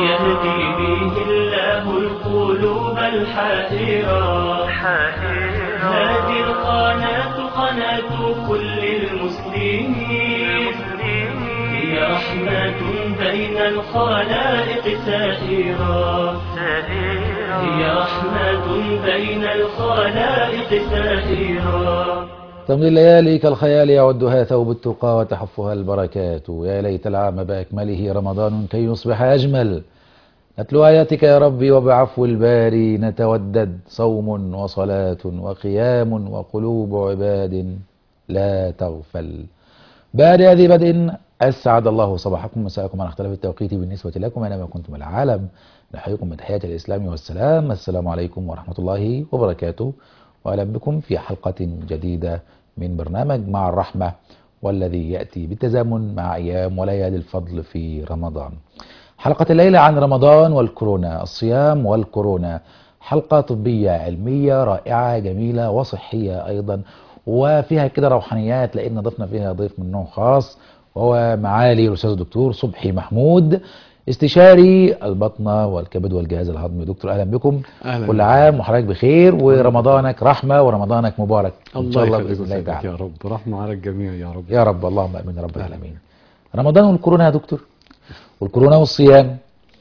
يهدي به الله القلوب الحائرة هذه القناة قناة كل المسلمين هي رحمة بين الخلائق سائرة هي رحمة بين الخلائق سائرة تمضي الليالي كالخيال يعدها ثوب التقى وتحفها البركات يا ليت العام بأكمله رمضان كي يصبح أجمل نتلو آياتك يا ربي وبعفو الباري نتودد صوم وصلاة وقيام وقلوب عباد لا تغفل بعد هذه بدء أسعد الله صباحكم مساءكم على اختلاف التوقيت بالنسبة لكم أينما كنتم العالم نحييكم من تحيات الإسلام والسلام السلام عليكم ورحمة الله وبركاته وأهلا بكم في حلقة جديدة من برنامج مع الرحمة والذي يأتي بالتزامن مع أيام وليالي الفضل في رمضان حلقة الليلة عن رمضان والكورونا الصيام والكورونا حلقة طبية علمية رائعة جميلة وصحية أيضا وفيها كده روحانيات لأن ضفنا فيها ضيف من نوع خاص وهو معالي الأستاذ الدكتور صبحي محمود استشاري البطنة والكبد والجهاز الهضمي دكتور أهلا بكم أهلا كل عام وحضرتك بخير ورمضانك رحمة ورمضانك مبارك إن شاء الله الله يخليك بإذن الله ويسعدك تعالى يا رب رحمة على الجميع يا رب يا رب اللهم امين يا رب العالمين رمضان والكورونا يا دكتور والكورونا والصيام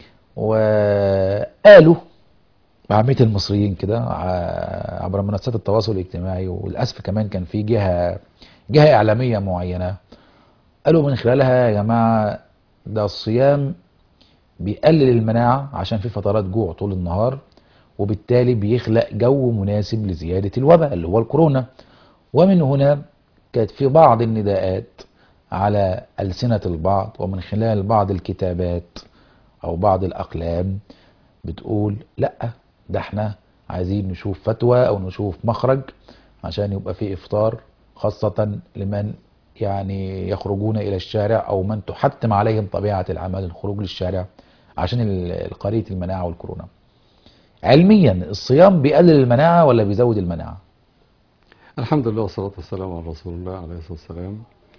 وقالوا عامية المصريين كده ع- عبر منصات التواصل الاجتماعي وللاسف كمان كان في جهه جهه اعلاميه معينه قالوا من خلالها يا جماعه ده الصيام بيقلل المناعه عشان في فترات جوع طول النهار وبالتالي بيخلق جو مناسب لزياده الوباء اللي هو الكورونا ومن هنا كانت في بعض النداءات على ألسنة البعض ومن خلال بعض الكتابات أو بعض الأقلام بتقول لأ ده احنا عايزين نشوف فتوى أو نشوف مخرج عشان يبقى في إفطار خاصة لمن يعني يخرجون إلى الشارع أو من تحتم عليهم طبيعة العمل الخروج للشارع عشان ال- قضية المناعة والكورونا علميا الصيام بيقلل المناعة ولا بيزود المناعة؟ الحمد لله والصلاة والسلام على رسول الله عليه الصلاة والسلام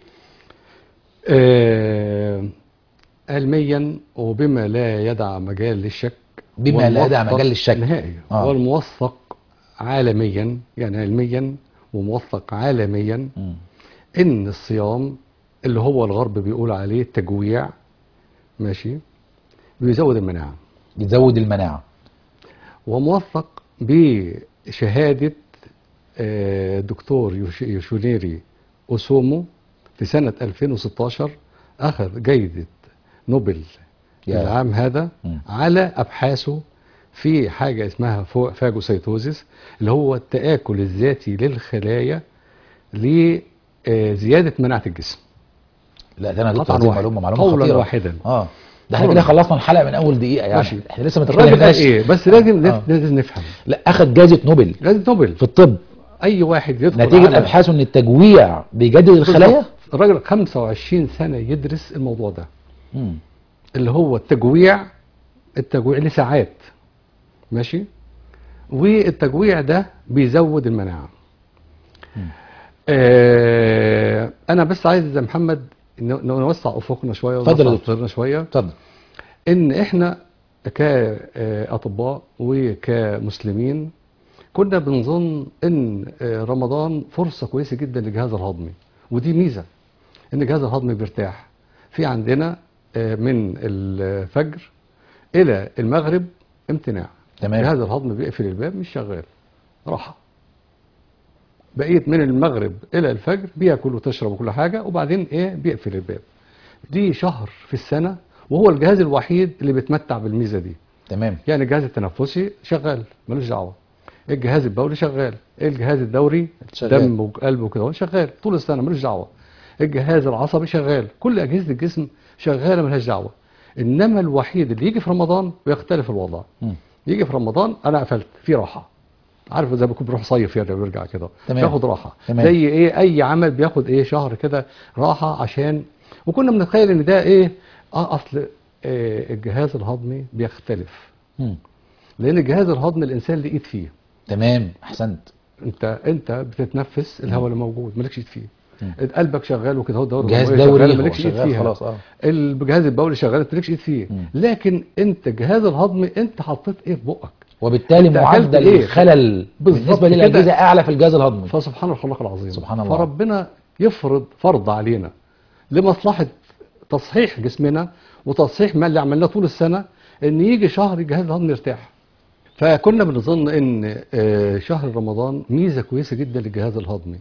آه علميا وبما لا يدع مجال للشك بما لا يدع والموثق مجال للشك. نهائي آه. والموثق عالميا يعني علميا وموثق عالميا مم. ان الصيام اللي هو الغرب بيقول عليه تجويع ماشي بيزود المناعة بيزود المناعة وموثق بشهادة آه، دكتور يوش- يوشونيري أوسومو في سنة 2016 أخذ جايزة نوبل يا. في العام هذا مم. على أبحاثه في حاجة اسمها فو- فاجوسيتوزيس اللي هو التآكل الذاتي للخلايا لزيادة مناعة الجسم لا ده انا دكتور قطعاً هذه واحد. معلومه معلومه قولاً خطيره واحدا. اه ده احنا قولاً كده خلصنا الحلقه من اول دقيقه يعني ماشي. احنا لسه ما الراجل قال تكلمناش ايه بس لازم آه. لازم نفهم لا اخذ جائزه نوبل جائزة نوبل في الطب أي واحد يدخل نتيجه على- ابحاثه ان التجويع بيجدد الخلايا بالظبط. الراجل 25 سنة يدرس الموضوع ده مم. اللي هو التجويع التجويع لساعات ماشي والتجويع ده بيزود المناعة آه انا بس عايز يا محمد ن- نوسع افقنا شويه اتفضل يا ونوسع دكتور. صدرنا شويه اتفضل ان احنا كاطباء وكمسلمين كنا بنظن ان آه، رمضان فرصه كويسه جدا للجهاز الهضمي ودي ميزه ان الجهاز الهضمي بيرتاح في عندنا آه، من الفجر الى المغرب امتناع تمام. الجهاز الهضمي بيقفل الباب مش شغال راحه بقيت من المغرب الى الفجر بياكل وتشرب وكل حاجه وبعدين ايه بيقفل الباب دي شهر في السنه وهو الجهاز الوحيد اللي بيتمتع بالميزه دي تمام يعني الجهاز التنفسي شغال ملوش دعوه الجهاز البولي شغال الجهاز الدوري شغال. دم وقلب وكده هو شغال طول السنه ملوش دعوه الجهاز العصبي شغال كل اجهزه الجسم شغاله ملهاش دعوه انما الوحيد اللي يجي في رمضان ويختلف الوضع مم. يجي في رمضان انا قفلت في راحه عارف زي ما بكون بروح صيف يعني بيرجع كده تمام. بياخد راحه تمام. زي ايه اي عمل بياخد ايه شهر كده راحه عشان وكنا بنتخيل ان ده ايه اه اصل آه الجهاز الهضمي بيختلف مم. لان الجهاز الهضمي الانسان ليه ايد فيه تمام احسنت انت انت بتتنفس الهواء اللي موجود مالكش ايد فيه قلبك شغال وكده هو الدوره جهاز الدموية دوري شغالة، هو مالكش ايد شغال فيها خلاص اه الجهاز البولي شغال مالكش ايد فيه مم. لكن انت الجهاز الهضمي انت حطيت ايه في بقك وبالتالي أنت أكلت معدل إيه؟ الخلل بالظبط بالنسبه كده. للاجهزه اعلى في الجهاز الهضمي فسبحان الخلاق العظيم سبحان الله. فربنا يفرض فرض علينا لمصلحة تصحيح جسمنا وتصحيح ما اللي عملناه طول السنة ان يجي شهر الجهاز الهضمي يرتاح فكنا بنظن ان آه، شهر رمضان ميزة كويسة جدا للجهاز الهضمي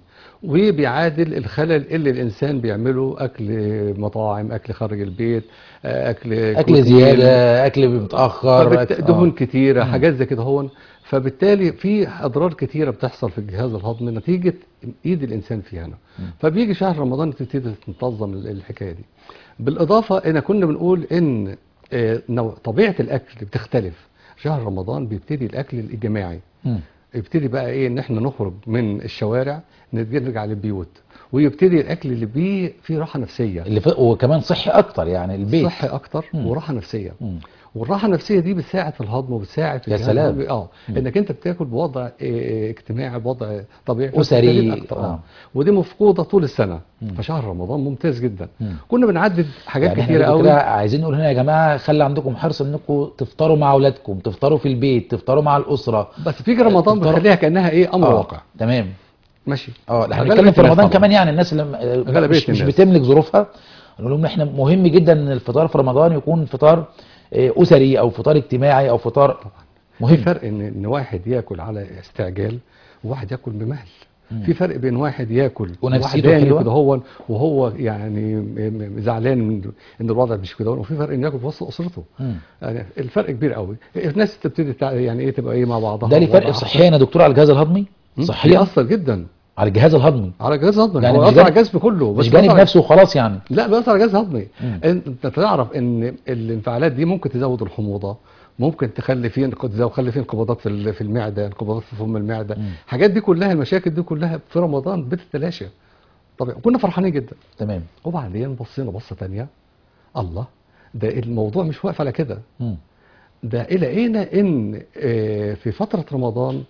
وبيعادل الخلل اللي الانسان بيعمله اكل مطاعم اكل خارج البيت آه، اكل اكل كوتين، زياده اكل متاخر فبالت... أكل- دهون آه. كتيرة حاجات زي كده هون فبالتالي في اضرار كتيرة بتحصل في الجهاز الهضمي نتيجة ايد الانسان فيها هنا فبيجي شهر رمضان تبتدي تنتظم ال- الحكاية دي بالاضافة ان كنا بنقول ان آه، نوع طبيعة الاكل بتختلف شهر رمضان بيبتدي الاكل الجماعي مم. يبتدي بقى ايه ان احنا نخرج من الشوارع نرجع للبيوت ويبتدي الاكل اللي بيه فيه راحة نفسية اللي ف... وكمان صحي اكتر يعني البيت صحي اكتر مم. وراحه نفسيه مم. والراحه النفسيه دي بتساعد في الهضم وبتساعد في يا الجهاز سلام. الهضمي. اه انك انت بتاكل بوضع إيه، اجتماعي بوضع طبيعي أسري. فبتستفيد أكتر. آه. اه ودي مفقوده طول السنه مم. فشهر رمضان ممتاز جدا مم. كنا بنعدد حاجات يعني كتيره احنا قوي كده عايزين نقول هنا يا جماعه خلي عندكم حرص انكم تفطروا مع اولادكم تفطروا في البيت تفطروا مع الاسره بس في رمضان تفطر- بنخليها كانها ايه امر آه، واقع تمام ماشي اه احنا غالبية هنتكلم في الناس رمضان طبعاً. كمان يعني الناس اللي م- غالبية مش, مش الناس. بتملك ظروفها نقول لهم احنا مهم جدا ان الفطار في رمضان يكون فطار آه، اسري او فطار اجتماعي او فطار في مهم فرق ان ان واحد ياكل على استعجال وواحد ياكل بمهل مم. في فرق بين واحد ياكل ونفسيته وحداني حلوة. كده هو وهو يعني م- م- زعلان من ان الوضع مش كده وفي فرق انه ياكل في وسط اسرته مم. يعني الفرق كبير قوي الناس تبتدي تع- يعني ايه تبقى ايه مع بعضها ده ليه فرق ووضعها صحيا يا دكتور على الجهاز الهضمي مم. صحيا بيأثر جدا على الجهاز الهضمي على الجهاز الهضمي يعني هو مش بيأثر على جانب- الجسم كله مش بس جانب بيأثر- نفسه وخلاص يعني لا بيأثر على الجهاز الهضمي مم. انت تعرف ان الانفعالات دي ممكن تزود الحموضه ممكن تخلي فيه انق- تخلي فيه انقباضات في ال- في المعده انقباضات في فم المعده مم. الحاجات دي كلها المشاكل دي كلها في رمضان بتتلاشى طبعا كنا فرحانين جدا تمام وبعدين بصينا بصه تانية الله ده الموضوع مش واقف على كده مم. ده لقينا ان آه، في فتره رمضان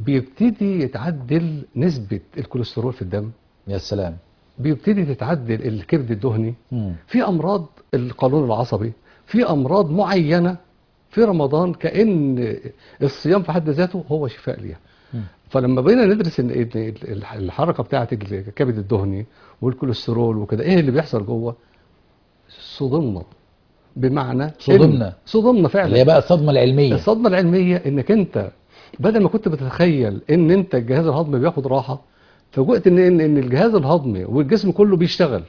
بيبتدي يتعدل نسبه الكوليسترول في الدم يا سلام بيبتدي تتعدل الكبد الدهني مم. في امراض القولون العصبي في امراض معينه في رمضان كان الصيام في حد ذاته هو شفاء ليها مم. فلما بقينا ندرس إن إن الحركه بتاعه الكبد الدهني والكوليسترول وكده ايه اللي بيحصل جوه صدمنا بمعنى إن- صدمنا. صدمنا فعلا اللي هي بقى الصدمه العلميه الصدمه العلميه انك انت بدل ما كنت بتتخيل ان انت الجهاز الهضمي بياخد راحه فوجئت ان ان ان الجهاز الهضمي والجسم كله بيشتغل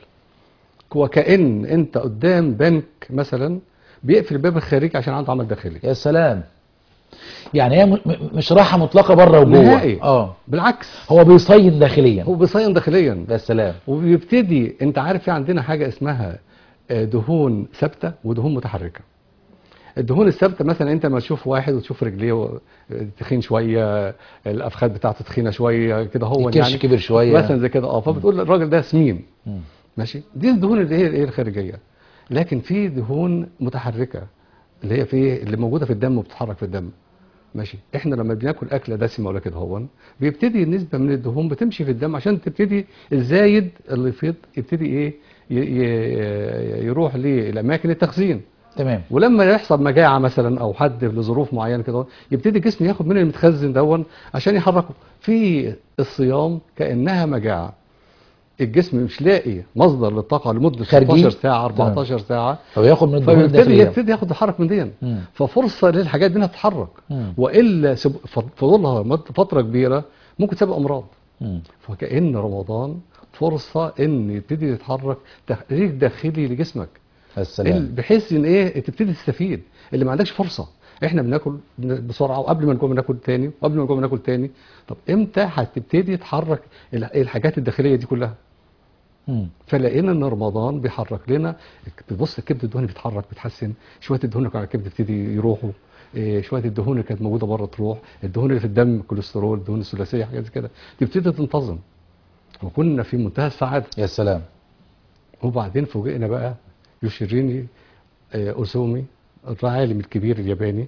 وكأن انت قدام بنك مثلا بيقفل الباب الخارجي عشان عنده عمل داخلي يا سلام يعني هي م- م- مش راحه مطلقه بره وجوه نهائي. اه بالعكس هو بيصين داخليا هو بيصين داخليا يا سلام وبيبتدي انت عارف في عندنا حاجه اسمها آه، دهون ثابته ودهون متحركه الدهون الثابته مثلا انت لما تشوف واحد وتشوف رجليه و- تخين شويه الافخاذ بتاعته تخينه شويه كده هو الكرش يعني كبر شوية. مثلا زي كده اه فبتقول الراجل ده سمين مم. ماشي دي الدهون اللي هي الايه الخارجيه لكن في دهون متحركه اللي هي في اللي موجوده في الدم وبتتحرك في الدم ماشي احنا لما بناكل اكله دسمه ولا كده هون بيبتدي نسبه من الدهون بتمشي في الدم عشان تبتدي الزايد اللي يفيض يبتدي ايه ي- ي- يروح للاماكن التخزين تمام ولما يحصل مجاعه مثلا او حد لظروف معينه كده يبتدي الجسم ياخد من المتخزن دون عشان يحركه في الصيام كانها مجاعه الجسم مش لاقي مصدر للطاقه لمده خارجي. 16 ساعه 14 ساعه فبياخد من الدهون فيبتدي الداخليه يبتدي ياخد الحرك من دي مم. ففرصه للحاجات دي انها تتحرك مم. والا سب- ف- فضلها مد- فتره كبيره ممكن تسبب امراض مم. فكأن رمضان فرصه ان يبتدي يتحرك تحريك داخلي لجسمك يا ال- سلام بحيث ان ايه تبتدي تستفيد اللي ما عندكش فرصه احنا بناكل بسرعه وقبل ما نقوم ناكل تاني وقبل ما نقوم ناكل تاني طب امتى هتبتدي تحرك ال- الحاجات الداخليه دي كلها مم. فلقينا ان رمضان بيحرك لنا بتبص الكبد الدهني بيتحرك بيتحسن شويه الدهون اللي كانوا على الكبد تبتدي يروحوا إيه، شويه الدهون اللي كانت موجوده بره تروح الدهون اللي في الدم الكوليسترول الدهون الثلاثيه حاجات زي كده تبتدي تنتظم وكنا في منتهى السعاده يا سلام وبعدين فوجئنا بقى يوشيريني آه، اوسومي العالم الكبير الياباني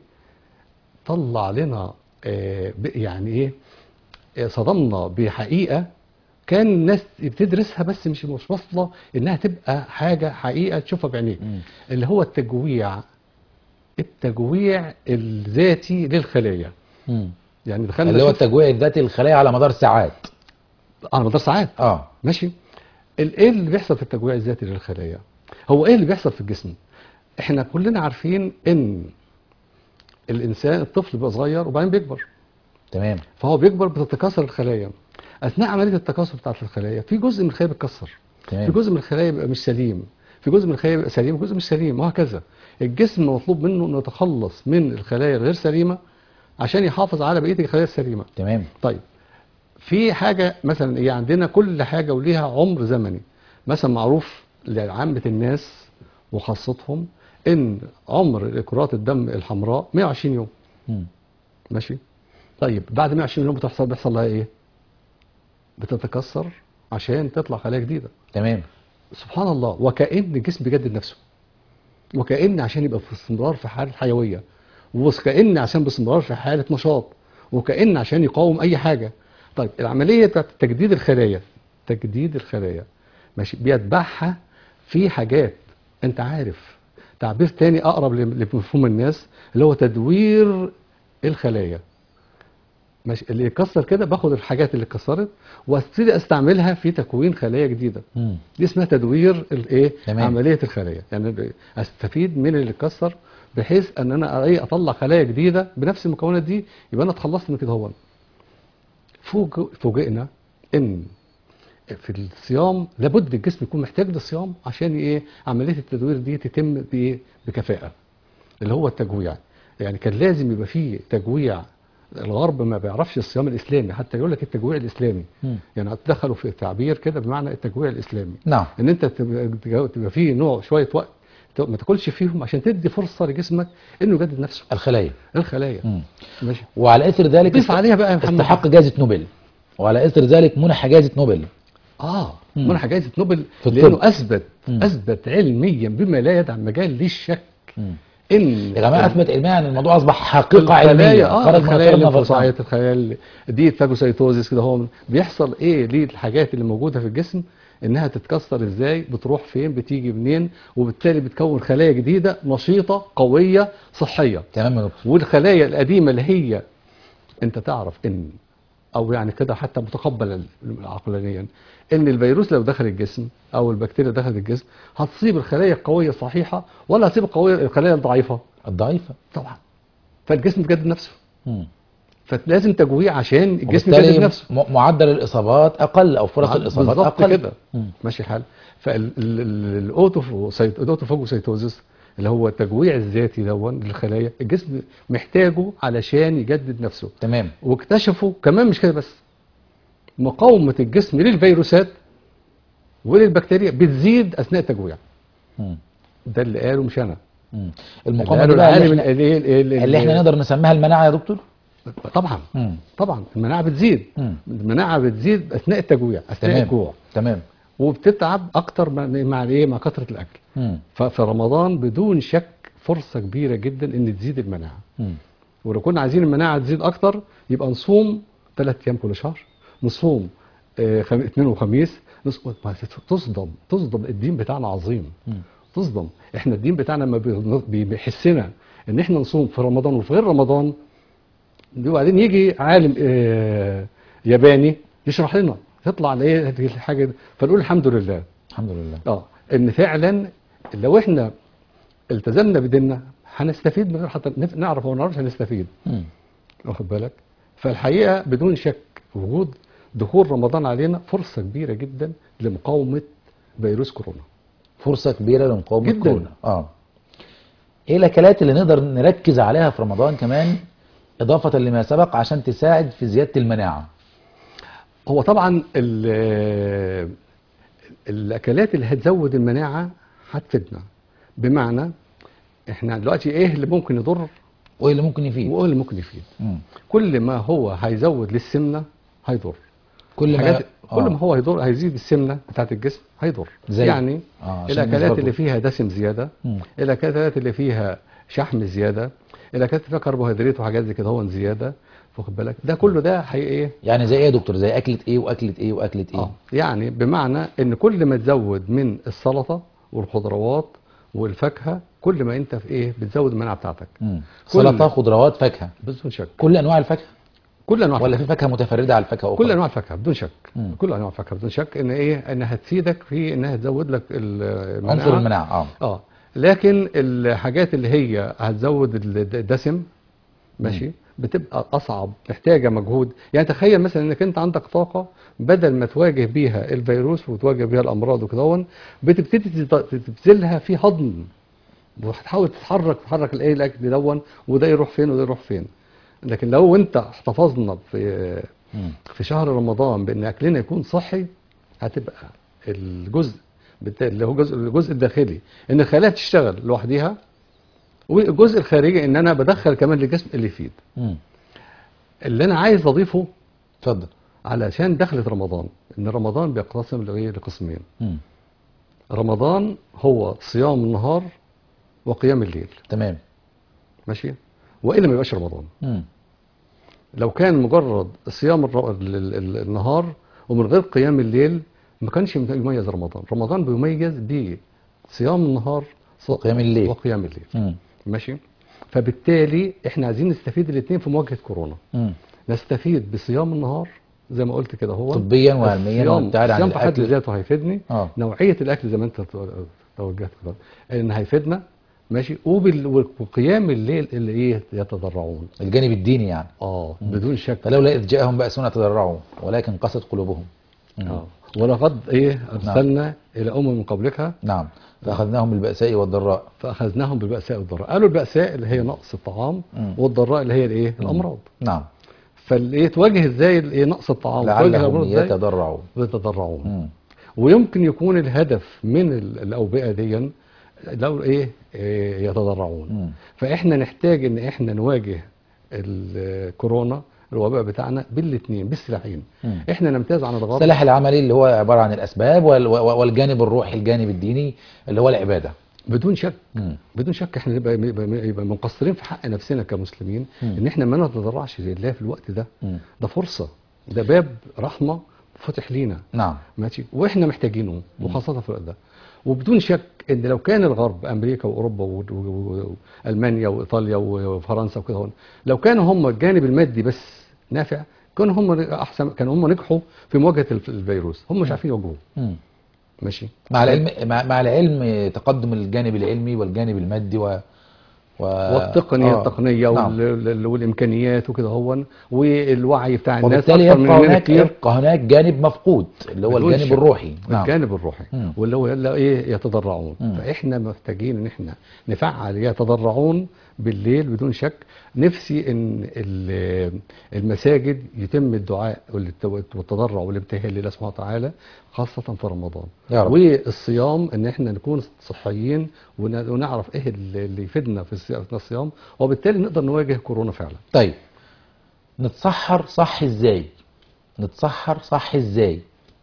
طلع لنا آه، ب- يعني ايه آه، صدمنا بحقيقه كان الناس بتدرسها بس مش مش واصله انها تبقى حاجه حقيقه تشوفها بعينيك مم. اللي هو التجويع التجويع الذاتي للخلايا مم. يعني دخلنا اللي هو شوف- التجويع الذاتي للخلايا على مدار ساعات على مدار ساعات اه ماشي ال- ايه اللي بيحصل في التجويع الذاتي للخلايا هو ايه اللي بيحصل في الجسم احنا كلنا عارفين ان الانسان الطفل بيبقى صغير وبعدين بيكبر تمام فهو بيكبر بتتكاثر الخلايا اثناء عمليه التكاثر بتاعت الخلايا في جزء من الخلايا بيتكسر تمام. في جزء من الخلايا بيبقى مش سليم في جزء من الخلايا بيبقى سليم وجزء مش سليم وهكذا الجسم مطلوب منه انه يتخلص من الخلايا الغير سليمه عشان يحافظ على بقيه الخلايا السليمه تمام طيب في حاجة مثلا ايه عندنا كل حاجة وليها عمر زمني مثلا معروف لعامة الناس وخاصتهم ان عمر كرات الدم الحمراء 120 يوم مم. ماشي طيب بعد 120 يوم بتحصل بيحصل لها ايه بتتكسر عشان تطلع خلايا جديدة تمام سبحان الله وكأن الجسم بيجدد نفسه وكأن عشان يبقى في استمرار في حالة حيوية وكأن عشان باستمرار في حالة نشاط وكأن عشان يقاوم أي حاجة طيب العملية بتاعت تجديد الخلايا تجديد الخلايا ماشي بيتبعها في حاجات أنت عارف تعبير تاني أقرب لمفهوم الناس اللي هو تدوير الخلايا ماشي اللي يكسر كده باخد الحاجات اللي اتكسرت وابتدي استعملها في تكوين خلايا جديده مم. دي اسمها تدوير الايه تمام. عمليه الخلايا يعني ب- استفيد من اللي اتكسر بحيث ان انا ايه اطلع خلايا جديده بنفس المكونات دي يبقى انا اتخلصت من كده هو فوج- فوجئنا ان في الصيام لابد الجسم يكون محتاج للصيام عشان ايه عمليه التدوير دي تتم بايه بكفاءه اللي هو التجويع يعني كان لازم يبقى فيه تجويع الغرب ما بيعرفش الصيام الاسلامي حتى يقول لك التجويع الاسلامي مم. يعني دخلوا في تعبير كده بمعنى التجويع الاسلامي نعم ان انت تبقى, تبقى فيه نوع شويه وقت ت- ما تاكلش فيهم عشان تدي فرصه لجسمك انه يجدد نفسه الخلايا الخلايا مم. ماشي وعلى اثر ذلك ضيف است- عليها بقى يا محمد استحق جائزة نوبل وعلى اثر ذلك منح جائزة نوبل اه مم. منح جائزه نوبل في الطب. لانه اثبت مم. اثبت علميا بما لا يدع مجال للشك مم. ان يا جماعة اثبت علميا ان الموضوع اصبح حقيقة علمية الخلايا اه خرج من الخلايا اطار النظر الليمفوسايت الخلايا ال- دي فاجوسيتوزيس كده هو بيحصل ايه ليه الحاجات اللي موجوده في الجسم انها تتكسر ازاي بتروح فين بتيجي منين وبالتالي بتكون خلايا جديده نشيطه قويه صحيه تمام يا دكتور والخلايا القديمه اللي هي انت تعرف ان او يعني كده حتى متقبل عقلانيا ان الفيروس لو دخل الجسم او البكتيريا دخلت الجسم هتصيب الخلايا القويه الصحيحه ولا هتصيب القويه الخلايا الضعيفه الضعيفة طبعا فالجسم بيجدد نفسه مم. فلازم تجويع عشان الجسم وبالتالي يجدد نفسه م- معدل الاصابات اقل او فرص عاد الاصابات بالظبط اقل كده مم. ماشي الحال فالاوتوفاجوسيتوزيس اللي هو التجويع الذاتي دون للخلايا الجسم محتاجه علشان يجدد نفسه تمام واكتشفوا كمان مش كده بس مقاومة الجسم للفيروسات وللبكتيريا بتزيد أثناء التجويع مم. ده اللي قاله مش أنا مم. اللي المقاومة قاله دي بقى العالم اللي احنا, اللي, اللي, اللي احنا نقدر نسميها المناعة يا دكتور طبعا مم. طبعا المناعة بتزيد مم. المناعة بتزيد أثناء التجويع أثناء تمام الجوع تمام وبتتعب أكتر مع مع إيه مع كثرة الأكل مم. ففي رمضان بدون شك فرصة كبيرة جدا إن تزيد المناعة مم. ولو كنا عايزين المناعة تزيد أكتر يبقى نصوم ثلاث أيام كل شهر نصوم آه، خم... اثنين وخميس نصوم ما تت- تصدم تصدم الدين بتاعنا عظيم مم. تصدم احنا الدين بتاعنا لما بي- بي- بيحسنا ان احنا نصوم في رمضان وفي غير رمضان وبعدين يجي عالم آه، ياباني يشرح لنا تطلع على ايه هذه الحاجه دي. فنقول الحمد لله الحمد لله اه ان فعلا لو احنا التزمنا بديننا هنستفيد من غير حتى نف- نعرف او ما نعرفش هنستفيد مم. واخد بالك فالحقيقه بدون شك وجود دخول رمضان علينا فرصه كبيره جدا لمقاومه فيروس كورونا فرصة كبيرة لمقاومة جداً. كورونا اه ايه الاكلات اللي نقدر نركز عليها في رمضان كمان اضافة لما سبق عشان تساعد في زيادة المناعة هو طبعا ال- الاكلات اللي هتزود المناعه هتفيدنا بمعنى احنا دلوقتي ايه اللي ممكن يضر وايه اللي ممكن يفيد وايه اللي ممكن يفيد مم. كل ما هو هيزود للسمنه هيضر كل ما حاجات آه. كل ما هو هيضر هيزيد السمنه بتاعت الجسم هيضر زي؟ يعني آه، عشان الاكلات الناس اللي برضو. فيها دسم زياده مم. الاكلات اللي فيها شحم زياده الاكلات اللي فيها كربوهيدرات وحاجات زي كده هو زياده واخد بالك ده كله ده هي ايه يعني زي ايه يا دكتور زي اكله ايه واكله ايه واكله ايه اه يعني بمعنى ان كل ما تزود من السلطه والخضروات والفاكهه كل ما انت في ايه بتزود المناعه بتاعتك مم. كل- سلطه خضروات فاكهه بدون شك كل انواع الفاكهه كل انواع ولا الفاكهة. في فاكهه متفرده على الفاكهه اخرى كل انواع الفاكهه بدون شك مم. كل انواع الفاكهه بدون شك ان ايه انها تفيدك في انها تزود لك المناعه عنصر المناعه اه اه لكن الحاجات اللي هي هتزود الد- الدسم ماشي بتبقى اصعب محتاجه مجهود يعني تخيل مثلا انك انت عندك طاقه بدل ما تواجه بيها الفيروس وتواجه بيها الامراض وكده بتبتدي تت- تبذلها في هضم وهتحاول تتحرك تتحرك الايه الاكل دون وده يروح فين وده يروح فين لكن لو انت احتفظنا في مم. في شهر رمضان بان اكلنا يكون صحي هتبقى الجزء بتا... اللي هو جزء الجزء الداخلي ان الخلايا تشتغل لوحديها والجزء الخارجي ان انا بدخل كمان للجسم اللي يفيد مم. اللي انا عايز اضيفه اتفضل علشان دخلت رمضان ان رمضان بينقسم لإيه؟ لقسمين مم. رمضان هو صيام النهار وقيام الليل تمام ماشي والا ما يبقاش رمضان مم. لو كان مجرد صيام الر- ال- ال- ال- النهار ومن غير قيام الليل ما كانش يميز رمضان رمضان بيميز بصيام النهار ص- وقيام الليل. وقيام الليل مم. ماشي فبالتالي احنا عايزين نستفيد الاثنين في مواجهه كورونا مم. نستفيد بصيام النهار زي ما قلت كده هو طبيا وعلميا الصيام وابتعاد عن الصيام في حد الاكل ذاته هيفيدني اه نوعيه الاكل زي ما انت تو- توجهت كده ان هيفيدنا ماشي وبال- وقيام الليل اللي ايه يتضرعون الجانب الديني يعني اه بدون شك فلولا اذ جاءهم باسنا تضرعوا ولكن قست قلوبهم مم. اه ولقد ايه ارسلنا الى امم من قبلك نعم فاخذناهم بالباساء والضراء فاخذناهم بالباساء والضراء قالوا الباساء اللي هي نقص الطعام مم. والضراء اللي هي الايه الامراض نعم فالايه تواجه ازاي الايه نقص الطعام تواجه لعلهم الامراض ازاي يتضرعون يتضرعون مم. ويمكن يكون الهدف من ال- الاوبئه دي لو ايه إيه يتضرعون مم. فاحنا نحتاج ان احنا نواجه الكورونا الوباء بتاعنا بالاثنين بالسلاحين مم. احنا نمتاز عن الغرب السلاح العملي اللي هو عباره عن الاسباب وال- والجانب الروحي الجانب الديني اللي هو العباده بدون شك مم. بدون شك احنا نبقى يبقى, يبقى مقصرين في حق نفسنا كمسلمين مم. ان احنا ما نتضرعش لله في الوقت ده مم. ده فرصه ده باب رحمه فتح لينا نعم ماشي واحنا محتاجينه وخاصه في الوقت ده وبدون شك ان لو كان الغرب امريكا واوروبا و- و- و- والمانيا وايطاليا وفرنسا وكده هون لو كانوا هم الجانب المادي بس نافع كانوا هم احسن كانوا هم نجحوا في مواجهه الف- الفيروس هم مش عارفين يواجهوه مم. ماشي مع العلم مع, مع العلم تقدم الجانب العلمي والجانب المادي و, و... والتقنيه آه. التقنيه نعم. وال... وال- والامكانيات وكده هون والوعي بتاع الناس وبالتالي اكتر يبقى مننا هناك كتير يبقى هناك جانب مفقود اللي هو بدون الجانب شك. الروحي نعم الجانب الروحي مم. واللي هو يلا ايه يتضرعون مم. فاحنا محتاجين ان احنا نفعل يتضرعون بالليل بدون شك نفسي ان ال- المساجد يتم الدعاء والت- والتضرع والابتهال لله سبحانه وتعالى خاصة في رمضان يا رب. والصيام ان احنا نكون صحيين ون- ونعرف ايه اللي اللي يفيدنا في الصيام- في الصيام وبالتالي نقدر نواجه كورونا فعلا طيب نتسحر صح ازاي نتسحر صح ازاي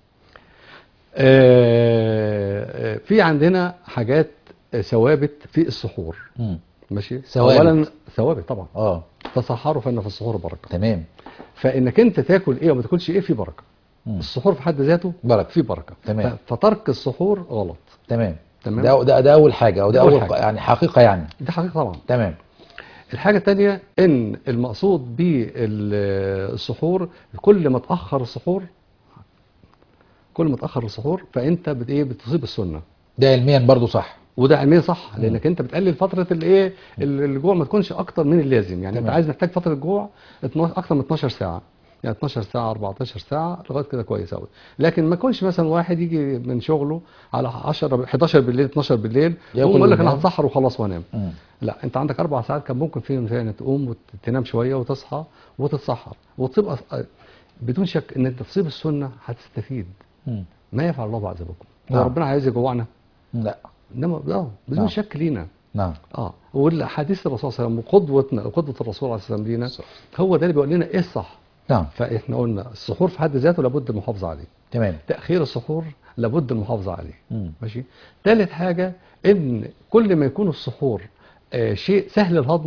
آه، آه، في عندنا حاجات آه، ثوابت في السحور مم. ماشي ثوابت. اولا ثوابت طبعا اه تصحروا فان في السحور بركه تمام فانك انت تاكل ايه وما تاكلش ايه في بركه مم. السحور في حد ذاته بركة. في بركه تمام. ف- فترك السحور غلط تمام تمام. ده ده ده اول حاجه او ده أول اول حاجة. يعني حقيقه يعني دي حقيقه طبعا تمام الحاجه الثانيه ان المقصود بالسحور كل ما تاخر السحور كل ما تاخر السحور فانت بت ايه بتصيب السنه ده علميا برضو صح وده علميا صح لانك انت بتقلل فتره الايه ال- الجوع ما تكونش اكتر من اللازم يعني انت تمام. عايز محتاج فتره جوع 12 اكتر من 12 ساعه يعني 12 ساعه 14 ساعه لغايه كده كويس قوي لكن ما يكونش مثلا واحد يجي من شغله على 10 11 بالليل 12 بالليل ياكل يقوم يقول لك انا وينام. هتسحر وخلاص وانام مم. لا انت عندك اربع ساعات كان ممكن فيهم فعلا تقوم وتنام شويه وتصحى وتتسحر وتبقى بدون شك ان انت تصيب السنه هتستفيد مم. ما يفعل الله بعد ذلك نعم. ربنا عايز يجوعنا لا انما اه بدون نعم. شك لينا نعم اه والحديث الرسول صلى الله عليه وسلم وقدوتنا قدوه الرسول عليه الصلاه والسلام لينا هو ده اللي بيقول لنا ايه الصح نعم فاحنا قلنا السحور في حد ذاته لابد المحافظه عليه تمام تاخير السحور لابد المحافظه عليه مم. ماشي ثالث حاجه ان كل ما يكون السحور آه شيء سهل الهضم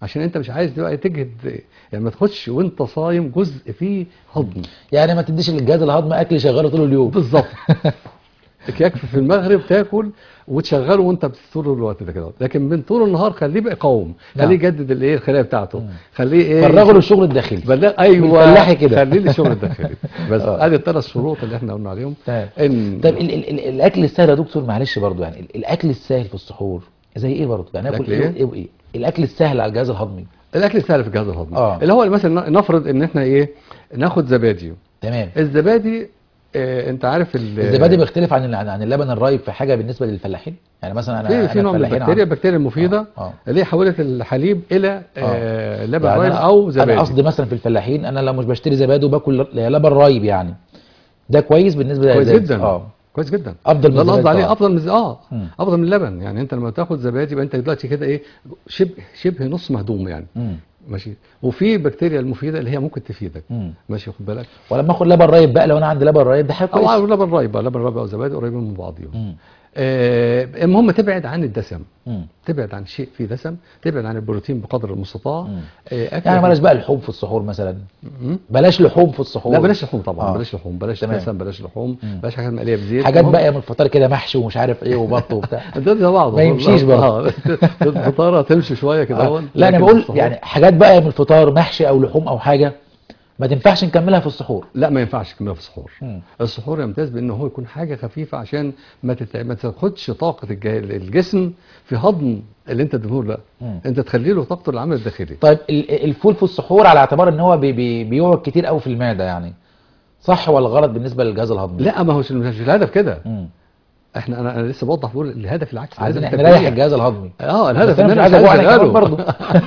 عشان انت مش عايز بقى تجهد يعني ما تاخدش وانت صايم جزء فيه هضم يعني ما تديش للجهاز الهضمي اكل شغاله طول اليوم بالظبط يكفي في المغرب تاكل وتشغله وانت طول الوقت ده كده لكن من طول النهار خليه بقى يقاوم نعم. خليه يجدد الايه الخلايا بتاعته خليه ايه فرغوا له الشغل الداخلي بلا ايوه بالفلاحي كده. خليه لي الشغل الداخلي بس آه. ادي الثلاث شروط اللي احنا قلنا عليهم تمام ان طب ال ال ال الاكل السهل يا دكتور معلش برضو يعني ال- الاكل السهل في السحور زي ايه برضو يعني اكل الأكل ايه إيه؟ وايه وايه الاكل السهل على الجهاز الهضمي الاكل السهل في الجهاز الهضمي آه. اللي هو مثلا نفرض ان احنا ايه ناخد زبادي تمام الزبادي آه انت عارف ال- الزبادي بيختلف عن عن عن اللبن الرايب في حاجه بالنسبه للفلاحين يعني مثلا انا في في أنا نوع من فلاحين البكتيريا عم- البكتيريا المفيده آه، آه. اللي هي حولت الحليب الى آه لبن يعني رايب أنا- او زبادي انا قصدي مثلا في الفلاحين انا لو مش بشتري زبادي وباكل لبن رايب يعني ده كويس بالنسبه كويس للزبادي. جدا اه كويس جدا أفضل من ده اللي قصدي الزبادي عليه طبعاً. افضل من اه مم. افضل من اللبن يعني انت لما تاخد زبادي يبقى انت دلوقتي كده ايه شبه شبه نص مهضوم يعني مم. ماشي وفي بكتيريا المفيده اللي هي ممكن تفيدك مم. ماشي خد بالك ولما اخد لبن رايب بقى لو انا عندي لبن رايب ده حاجه او كويسه على لبن رايب بقى، لبن رايب او زبادي قريبين من بعضهم مم. آه المهم تبعد عن الدسم مم. تبعد عن شيء فيه دسم تبعد عن البروتين بقدر المستطاع مم. آه أكل يعني بلاش بقى لحوم في السحور مثلا مم. بلاش لحوم في السحور لا بلاش لحوم طبعا آه. بلاش لحوم بلاش تمام. دسم بلاش لحوم مم. بلاش حاجات مقليه بزيت حاجات المهم- بقى من الفطار كده محشي ومش عارف ايه وبط وبتاع ده زي بعض ما يمشيش برضه. الفطاره تمشي شويه كده آه. هون، لا انا لكن بقول السحور- يعني حاجات بقى من الفطار محشي او لحوم او حاجه ما تنفعش نكملها في السحور لا ما ينفعش كمان في السحور مم. السحور يمتاز بان هو يكون حاجه خفيفه عشان ما تت... ما تاخدش طاقه الج- الجسم في هضم اللي انت اديته له مم. انت تخلي له طاقته العمل الداخلي طيب ال- الفول في السحور على اعتبار ان هو بي بي بيقعد كتير قوي في المعده يعني صح ولا غلط بالنسبه للجهاز الهضمي لا ما هوش مش الهدف كده مم. احنا انا انا لسه بوضح بقول الهدف العكس عايزين الهدف احنا نريح التجويع. الجهاز الهضمي اه بس الهدف انا ان مش عايز اجوع انا كمان أشغله. برضه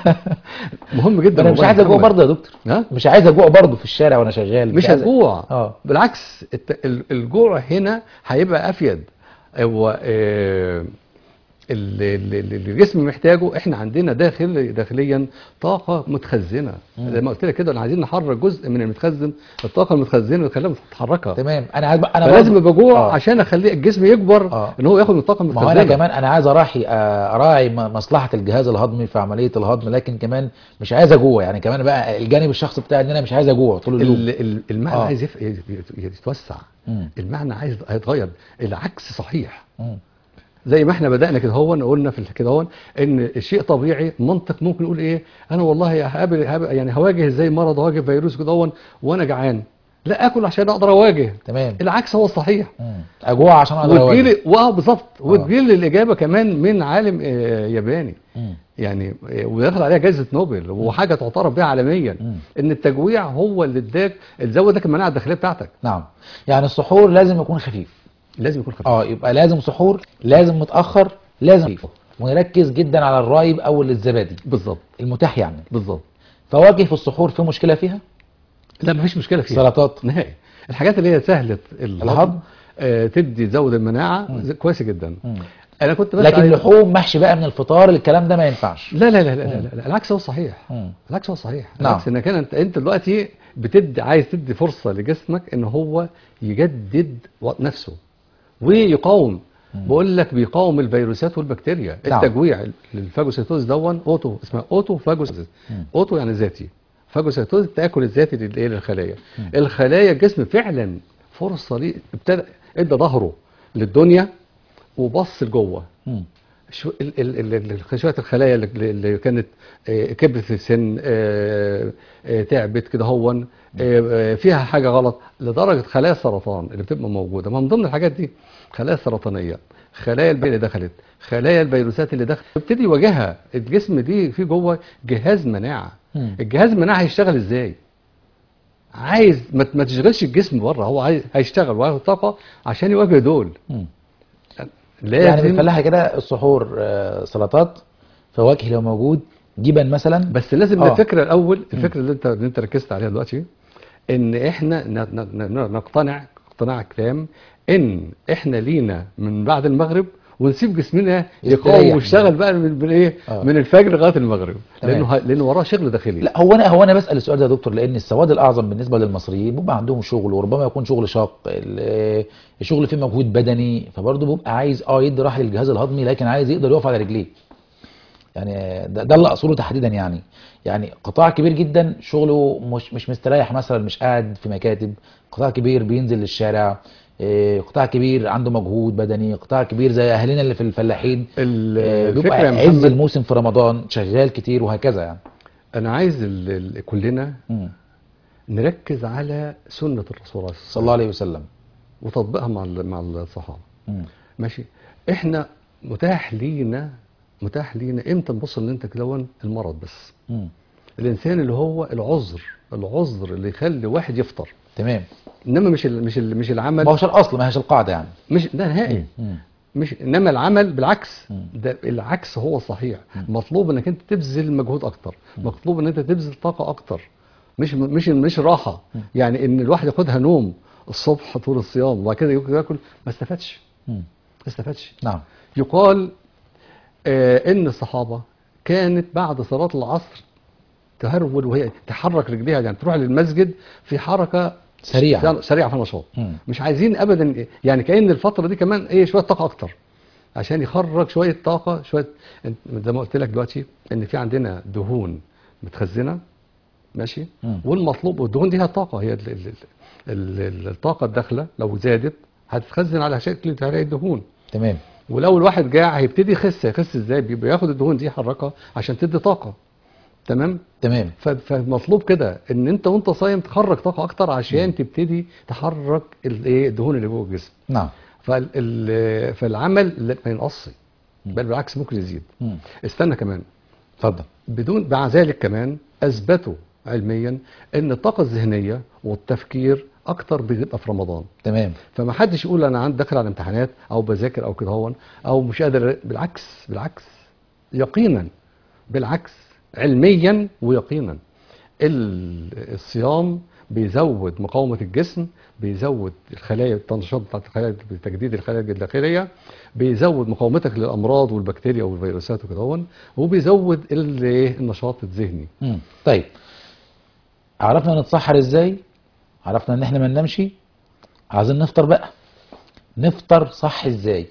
مهم جدا انا مش والله عايز اجوع محمد. برضه يا دكتور ها مش عايز اجوع برضه في الشارع وانا شغال مش عايز- هتجوع اه بالعكس الت- ال- الجوع هنا هيبقى افيد هو آه، ال- ال- ال- اللي الجسم محتاجه احنا عندنا داخل داخليا طاقه متخزنه مم. زي ما قلت لك كده احنا عايزين نحرك جزء من المتخزن الطاقه المتخزنه اللي تخليها متحركه تمام انا عايز انا فلازم برضه- يبقى جوع آه. عشان اخلي الجسم يكبر آه. ان هو ياخد من الطاقه ما هو المتخزنه انا كمان انا عايز اراعي آه، اراعي م- مصلحه الجهاز الهضمي في عمليه الهضم لكن كمان مش عايز اجوع يعني كمان بقى الجانب الشخصي بتاعي ان انا مش عايز اجوع طول اليوم ال- ال- المعنى آه. عايز يف- يت- يتوسع مم. المعنى عايز هيتغير العكس صحيح مم. زي ما احنا بدأنا كده هون قلنا في كده هون ان الشيء طبيعي منطق ممكن يقول ايه انا والله هقابل هقابل- يعني هواجه زي مرض هواجه فيروس كده هون وانا جعان لا اكل عشان اقدر اواجه تمام العكس هو الصحيح مم. اجوع عشان اقدر أواجه. وتجيلي واه بالظبط وتجيلي الاجابه كمان من عالم آه، ياباني مم. يعني آه، وياخد عليها جائزه نوبل وحاجه تعترف بها عالميا مم. ان التجويع هو اللي اداك اللي زود لك المناعه الداخليه بتاعتك نعم يعني السحور لازم يكون خفيف لازم يكون خفيف اه يبقى لازم سحور لازم متاخر لازم خفيف ونركز جدا على الرايب او الزبادي بالظبط المتاح يعني بالظبط فواكه في السحور في مشكله فيها لا مفيش مشكله فيها سلطات نهائي الحاجات اللي هي سهله الهضم. الهضم آه تدي تزود المناعه مم. ز- كويسه جدا مم. انا كنت بس لكن عايز- لحوم محشي بقى من الفطار الكلام ده ما ينفعش لا لا لا لا, لا, لا العكس هو الصحيح مم. العكس هو الصحيح نعم. العكس انك انت انت دلوقتي بتدي عايز تدي فرصه لجسمك ان هو يجدد و- نفسه ويقاوم بقول لك بيقاوم الفيروسات والبكتيريا نعم. التجويع الفاجوسيتوز دون اوتو اسمها اوتو فاجوسيتوز مم. اوتو يعني ذاتي فاجوسيتوز التاكل الذاتي للايه للخلايا الخلايا الجسم فعلا فرصه ليه ابتدى ادى ظهره للدنيا وبص لجوه مم. شو ال ال ال ال شويه الخلايا اللي, اللي كانت آه، كبرت في السن آه، آه، تعبت كده هون آه، آه، فيها حاجه غلط لدرجه خلايا السرطان اللي بتبقى موجوده ما من ضمن الحاجات دي خلايا السرطانيه خلايا البي اللي دخلت خلايا الفيروسات اللي دخلت يبتدي يواجهها الجسم دي في جوه جهاز مناعه مم. الجهاز المناعه هيشتغل ازاي عايز ما ت- ما تشغلش الجسم بره هو عايز هيشتغل وهياخد طاقه عشان يواجه دول مم. لازم يعني بالفلاحه كده السحور آه، سلطات فواكه لو موجود جبن مثلا بس لازم آه. الفكره الاول الفكره اللي انت اللي انت ركزت عليها دلوقتي ان احنا ن- ن- ن- نقتنع اقتناع تام ان احنا لينا من بعد المغرب ونسيب جسمنا يستريح. يقاوم ويشتغل بقى من من ايه آه. من الفجر لغايه المغرب تمام. لانه ه- لانه وراه شغل داخلي لا هو انا هو انا بسال السؤال ده يا دكتور لان السواد الاعظم بالنسبه للمصريين بيبقى عندهم شغل وربما يكون شغل شاق ال- الشغل فيه مجهود بدني فبرضه بيبقى عايز اه يدي راحه للجهاز الهضمي لكن عايز يقدر يقف على رجليه يعني ده, ده اللي اقصده تحديدا يعني يعني قطاع كبير جدا شغله مش مش مستريح مثلا مش قاعد في مكاتب قطاع كبير بينزل للشارع إيه، قطاع كبير عنده مجهود بدني قطاع كبير زي اهالينا اللي في الفلاحين ال- إيه، الفكرة بيبقى يا عز محمد- الموسم في رمضان شغال كتير وهكذا يعني انا عايز ال- ال- كلنا مم. نركز على سنه الرسول صلى الله عليه وسلم وتطبيقها مع ال- مع الصحابه مم. ماشي احنا متاح لينا متاح لينا امتى نبص ان انت كده المرض بس مم. الانسان اللي هو العذر العذر اللي يخلي واحد يفطر تمام انما مش ال مش ال مش العمل ما هوش الاصل ما هيش القاعده يعني مش ده نهائي مم. مش انما العمل بالعكس مم. ده العكس هو الصحيح مطلوب انك انت تبذل مجهود اكتر مطلوب ان انت تبذل طاقه اكتر مش مش مش راحه يعني ان الواحد ياخدها نوم الصبح طول الصيام وبعد كده ياكل ما استفادش مم. ما استفادش نعم يقال آه ان الصحابه كانت بعد صلاه العصر تهرول وهي تحرك رجليها يعني تروح للمسجد في حركه سريعة. سريعه في النشاط مم. مش عايزين ابدا يعني كأن الفتره دي كمان ايه شويه طاقه اكتر عشان يخرج شويه طاقه شويه زي ما قلت لك دلوقتي ان في عندنا دهون متخزنه ماشي مم. والمطلوب والدهون دي هي الطاقه هي ال ال ال ال الطاقه الداخله لو زادت هتتخزن على شكل هلاقي الدهون تمام ولو الواحد جاع هيبتدي يخس يخس ازاي بيبقى ياخد الدهون دي يحركها عشان تدي طاقه تمام تمام ف- فمطلوب كده ان انت وانت صايم تخرج طاقه اكتر عشان تبتدي تحرك الايه الدهون اللي جوه الجسم نعم فال- ال- فالعمل لا- ما ينقصش بل بالعكس ممكن يزيد مم. استنى كمان اتفضل بدون مع ذلك كمان اثبتوا علميا ان الطاقه الذهنيه والتفكير اكتر بيبقى في رمضان تمام فما حدش يقول انا عندي داخل على امتحانات او بذاكر او كده هون او مش قادر بالعكس بالعكس يقينا بالعكس علميا ويقينا ال- الصيام بيزود مقاومة الجسم بيزود الخلايا التنشيط بتاعت الخلايا بتجديد الخلايا الداخلية بيزود مقاومتك للأمراض والبكتيريا والفيروسات وكده هون وبيزود ال- إيه؟ النشاط الذهني مم. طيب عرفنا نتسحر ازاي عرفنا ان احنا ما ننامش عايزين نفطر بقى نفطر صح ازاي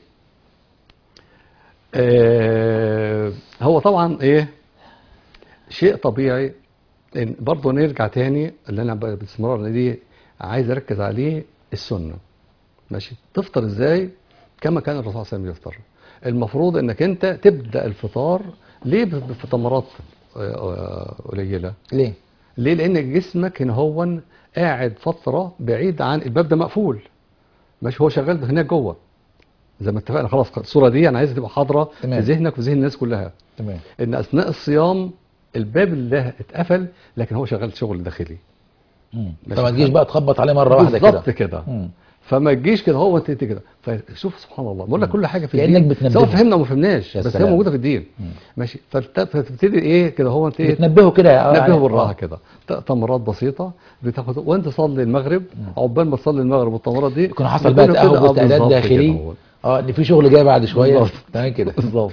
آه، هو طبعا ايه شيء طبيعي إن برضه نرجع تاني اللي انا ب- باستمرار دي عايز اركز عليه السنه ماشي تفطر ازاي كما كان الرسول صلى الله عليه وسلم يفطر المفروض انك انت تبدا الفطار ليه ب- بفتمرات آه، آه، قليله ليه ليه لان جسمك هنا هو قاعد فتره بعيد عن الباب ده مقفول ماشي هو شغال هناك جوه زي ما اتفقنا خلاص الصوره دي انا عايزها تبقى حاضره تمام. في ذهنك وذهن الناس كلها تمام ان اثناء الصيام الباب اللي اتقفل لكن هو شغال شغل داخلي مم. ماشي فما تجيش الحال. بقى تخبط عليه مره واحده كده بالظبط كده مم. فما تجيش كده هو انت انت كده فشوف سبحان الله بقول لك كل حاجه في كأنك الدين بتنبهه. سواء فهمنا او ما فهمناش يا بس هي سلام. موجوده في الدين ماشي فت- فتبتدي ايه كده هو انت ايه بتنبهه كده آه، نبهه يعني- بالراحه آه. كده ت- تمرات بسيطه بتاخد وانت تصلي المغرب عقبال ما تصلي المغرب والتمرات دي يكون حصل بقى يكونوا كده، تاهب آه، واستعداد بالظبط كده داخلي هو. اه ان في شغل جاي بعد شويه بالظبط. تمام كده بالظبط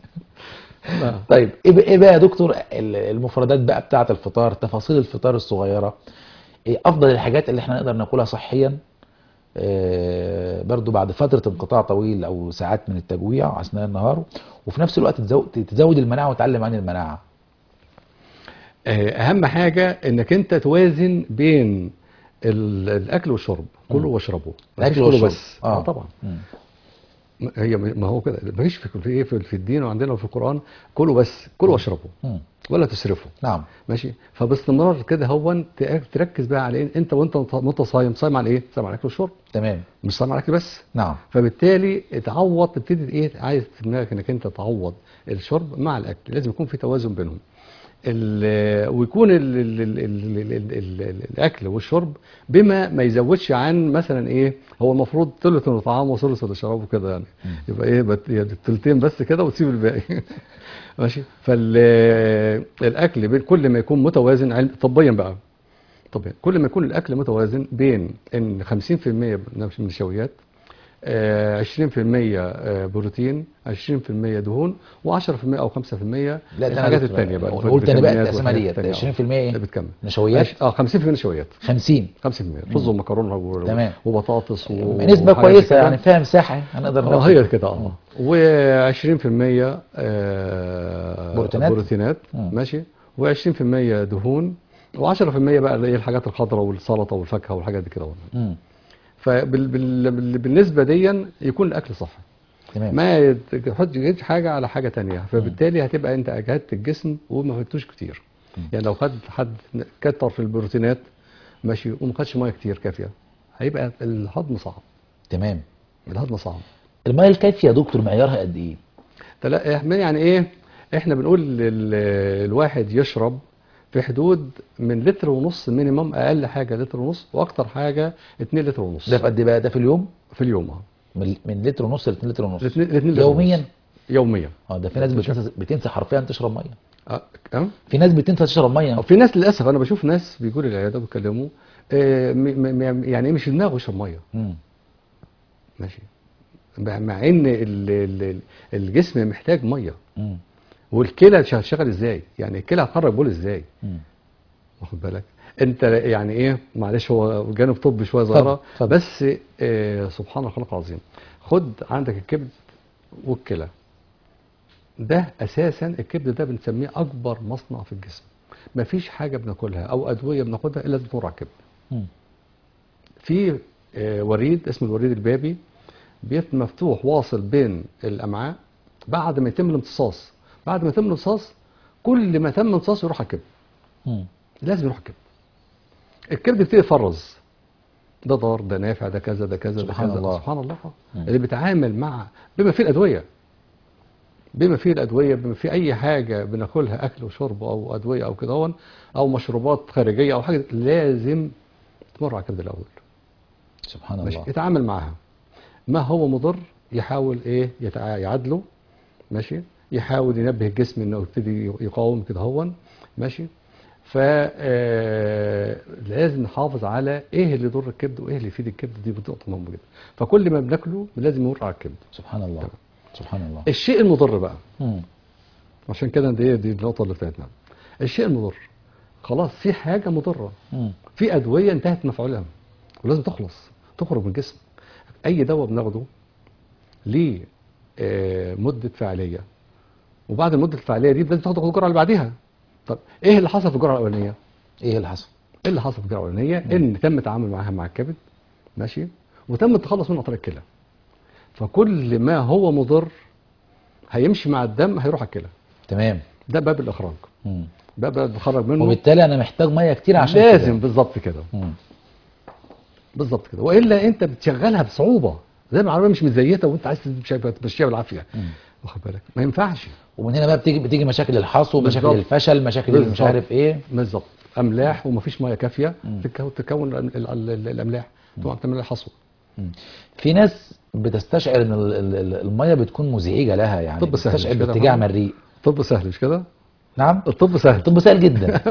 آه. طيب ايه بقى, إيه بقى يا دكتور ال- المفردات بقى بتاعه الفطار تفاصيل الفطار الصغيره ايه افضل الحاجات اللي احنا نقدر ناكلها صحيا آه برضو بعد فتره انقطاع طويل او ساعات من التجويع اثناء النهار وفي نفس الوقت تزود, تزود المناعه وتعلم عن المناعه آه، اهم حاجه انك انت توازن بين ال- الاكل والشرب كلوا واشربوا الأكل مفيش كلوا والشرب. بس آه. اه طبعا مم. م- هي م- ما هو كده مفيش في في ايه في في الدين وعندنا وفي القران كلوا بس كلوا واشربوا مم. ولا تسرفوا نعم ماشي فباستمرار كده هو ت- تركز بقى على إيه؟ انت وانت وانت صايم صايم على ايه؟ صايم على الاكل والشرب تمام مش صايم على الاكل بس نعم فبالتالي تعوض تبتدي ايه عايز في دماغك انك انت تعوض الشرب مع الاكل لازم يكون في توازن بينهم ال- ويكون ال ال ال ال ال ال ال ال الاكل والشرب بما ما يزودش عن مثلا ايه هو المفروض ثلث من الطعام وثلث من الشراب وكده يعني يبقى ايه بت- يعني الثلثين بس كده وتسيب الباقي ماشي فالاكل بين كل ما يكون متوازن علم طبيا بقى طبيا كل ما يكون الاكل متوازن بين ان 50% من النشويات آه، 20% آه، بروتين 20% دهون و10% او 5% لا ده الحاجات أنا الثانيه بقى قلت تاني بقى الفيتامينات التقسيمه والحاجات ديت التانية. 20% ايه؟ بتكمل نشويات اه 50% نشويات 50 50% رز ومكرونه و- تمام. وبطاطس و... نسبه وحاجات كويسه كده. يعني فيها مساحه هنقدر اه ناخد. هي كده اه و20% آه بروتينات. بروتينات مم. ماشي و20% دهون و10% بقى اللي هي الحاجات الخضراء والسلطه والفاكهه والحاجات دي كده مم. فبالنسبه دي يكون الاكل صحي تمام ما تحطش حاجه على حاجه تانية فبالتالي هتبقى انت اجهدت الجسم وما فدتوش كتير يعني لو خد حد كتر في البروتينات ماشي وما خدش ميه كتير كافيه هيبقى الهضم صعب تمام الهضم صعب الميه الكافيه يا دكتور معيارها قد ايه؟ لا احنا يعني ايه احنا بنقول ال- الواحد يشرب في حدود من لتر ونص مينيمم اقل حاجه لتر ونص واكتر حاجه 2 لتر ونص ده في قد ايه بقى ده في اليوم؟ في اليوم اه من من لتر ونص ل 2 لتر ونص الاتنين- الاتنين لتر يوميا ونص. يوميا اه ده في ناس بتنسى بتنسى حرفيا تشرب ميه اه اه في ناس بتنسى تشرب ميه في ناس للاسف انا بشوف ناس بيجوا لي العياده بيتكلموا آه، م- م- يعني ايه مش في دماغه يشرب ميه مم. ماشي مع مع ان ال- ال- الجسم محتاج ميه مم. والكلى هتشتغل ازاي يعني الكلى هتخرج بول ازاي مم. واخد بالك انت يعني ايه معلش هو جانب طبي شويه صغيره اتفضل. بس آه سبحان الخلق العظيم خد عندك الكبد والكلى ده اساسا الكبد ده بنسميه اكبر مصنع في الجسم مفيش حاجه بناكلها او ادويه بناخدها الا لازم تمر على الكبد مم. في آه، وريد اسمه الوريد البابي بيت مفتوح واصل بين الامعاء بعد ما يتم الامتصاص بعد ما يتم الامتصاص كل ما تم امتصاصه يروح على الكبد مم. لازم يروح الكبد الكبد بيبتدي يفرز ده ضار ده نافع ده كذا ده كذا ده سبحان كذا الله. سبحان الله مم. اللي بيتعامل مع بما فيه الادويه بما فيه الادويه بما فيه اي حاجه بناكلها اكل وشرب او ادويه او كده هون، او مشروبات خارجيه او حاجه لازم تمر على الكبد الاول سبحان ماشي الله يتعامل معاها ما هو مضر يحاول ايه يتع- يعادله ماشي يحاول ينبه الجسم انه يبتدي يقاوم كده هون ماشي ف آه، لازم نحافظ على ايه اللي يضر الكبد وايه اللي يفيد الكبد دي نقطه مهمه جدا فكل ما بناكله لازم يمر على الكبد سبحان الله سبحان الله الشيء المضر بقى مم. عشان كده دي دي النقطه اللي بتاعتنا الشيء المضر خلاص في حاجه مضره مم. في ادويه انتهت مفعولها ولازم تخلص تخرج من الجسم اي دواء بناخده ليه آه، مده فعاليه وبعد المده الفعاليه دي لازم تاخد الجرعه اللي بعديها طب ايه اللي حصل في الجرعه الاولانيه ايه اللي حصل؟ ايه اللي حصل في الجرعه الاولانيه ان تم التعامل معاها مع الكبد ماشي وتم التخلص منه عن طريق الكلى فكل ما هو مضر هيمشي مع الدم هيروح على الكلى تمام ده باب الاخراج مم. باب بتخرج منه وبالتالي انا محتاج ميه كتير عشان لازم كده. بالظبط كده مم. بالظبط كده والا انت بتشغلها بصعوبه زي ما العربيه مش متزيته وانت عايز تمشيها تمشيها بالعافيه مم. واخد بالك ما ينفعش ومن هنا بقى بتيجي بتيجي مشاكل الحصو مشاكل بالظبط. الفشل مشاكل اللي مش بالظبط. عارف ايه بالظبط املاح ومفيش ميه كافيه مم. تكون تكون ال- ال- ال- الاملاح تقوم تعمل لها حصوه مم. في ناس بتستشعر ان ال- ال- ال- الميه بتكون مزعجه لها يعني طب سهل بتستشعر مش كده يا باتجاه فندم؟ مريء الطب سهل مش كده نعم الطب سهل الطب سهل جدا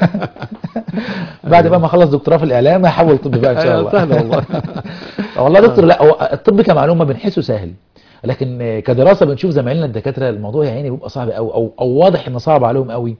بعد بقى ما اخلص دكتوراه في الاعلام هحول طب بقى ان شاء الله سهل والله والله يا دكتور لا هو الطب كمعلومه بنحسه سهل لكن كدراسه بنشوف زمايلنا الدكاتره الموضوع يا عيني بيبقى صعب قوي او او واضح انه صعب عليهم قوي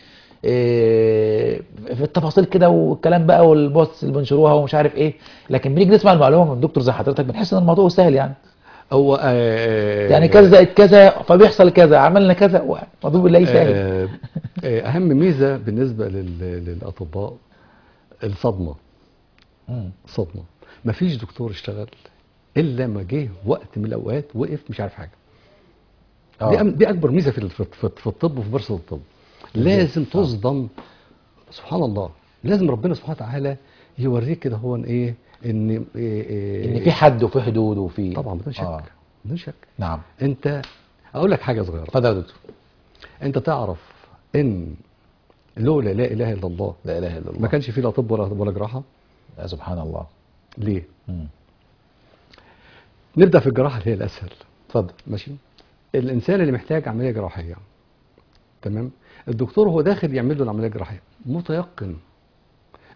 إيه، في التفاصيل كده والكلام بقى والبوست اللي بنشروها ومش عارف ايه لكن بنيجي نسمع المعلومه من دكتور زي حضرتك بنحس ان الموضوع سهل يعني هو آه، يعني كذا زائد كذا فبيحصل كذا عملنا كذا الموضوع بنلاقيه سهل آه، آه، اهم ميزه بالنسبه لل- للاطباء الصدمه مم. صدمه مفيش دكتور اشتغل الا ما جه وقت من الاوقات وقف مش عارف حاجه آه. دي أم- دي اكبر ميزه في في في- في الطب وفي برصه الطب لازم تصدم سبحان الله لازم ربنا سبحانه وتعالى يوريك كده هو ايه ان إيه إيه ان في حد وفي حدود وفي طبعا بدون شك آه. بدون شك نعم انت اقول لك حاجه صغيره اتفضل يا دكتور انت تعرف ان لولا لا اله الا الله لا اله الا الله ما كانش فيه لا طب ولا ولا جراحه يا سبحان الله ليه مم. نبدا في الجراحه اللي هي الاسهل اتفضل ماشي الانسان اللي محتاج عمليه جراحيه تمام الدكتور هو داخل يعمل له العمليه الجراحيه متيقن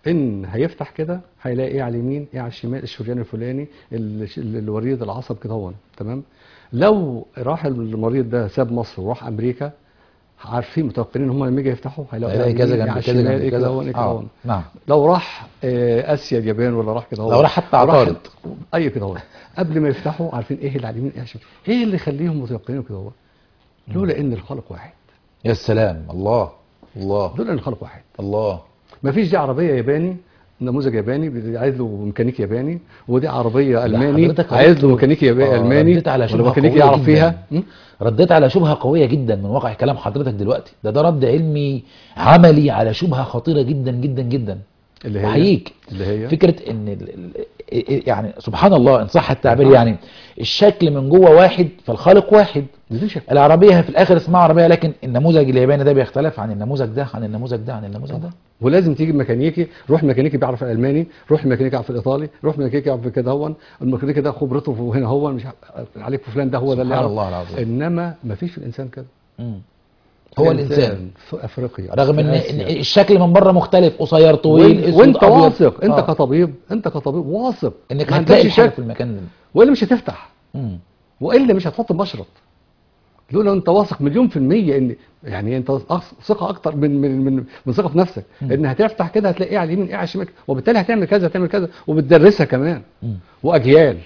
ان هيفتح كده هيلاقي ايه على اليمين ايه على الشمال الشريان الفلاني الش- الوريد العصب كده هو تمام لو راح المريض ده ساب مصر وراح امريكا عارفين متوقعين ان هم لما يجي يفتحوا هيلاقوا هيلاقي على كذا اليمين، جنب على كذا الشمال، جنب ايه كده كذا هو ايه كده آه، هو نعم لو راح آه، اسيا اليابان ولا راح كده هو لو راح حتى عطارد. اي كده هو قبل ما يفتحوا عارفين ايه اللي على اليمين ايه على الشمال ايه اللي يخليهم متيقنين كده هو لولا ان الخالق واحد يا سلام الله الله لولا ان الخالق واحد الله ما فيش دي عربيه ياباني نموذج ياباني عايز له ميكانيك ياباني ودي عربيه الماني حضرتك عايز له ردت- ميكانيك ياباني آه، الماني رديت على ولا شبهة ميكانيك قوية يعرف جداً. فيها م? رديت على شبهة قوية جدا من واقع كلام حضرتك دلوقتي ده ده رد علمي عملي على شبهة خطيرة جدا جدا جدا اللي هي أحييك اللي هي فكرة ان ال- ال- يعني سبحان الله ان صح التعبير يعني الشكل من جوه واحد فالخالق واحد دي شكل العربية في الاخر اسمها عربية لكن النموذج الياباني ده بيختلف عن النموذج ده عن النموذج ده عن النموذج ده ولازم تيجي ميكانيكي روح الميكانيكي بيعرف الالماني روح الميكانيكي يعرف الايطالي روح الميكانيكي يعرف كده هو الميكانيكي ده خبرته في هنا هو مش ع- عليك في فلان ده هو ده اللي سبحان يعرف الله العظيم. انما ما فيش في الانسان كده مم. هو الانسان في افريقيا رغم ان في إن آسيا. الشكل من بره مختلف قصير طويل وانت, اسود وانت أبيض. واثق انت آه. كطبيب انت كطبيب واثق انك ما هتلاقي عندكش الحاجة شك في المكان ده والا مش هتفتح مم. والا مش هتحط مشرط لولا انت واثق مليون في المية ان يعني انت أخ- ثقة اكتر من من من, من ثقة في نفسك ان هتفتح كده هتلاقي ايه على اليمين ايه على الشمال وبالتالي هتعمل كذا هتعمل كذا وبتدرسها كمان مم. واجيال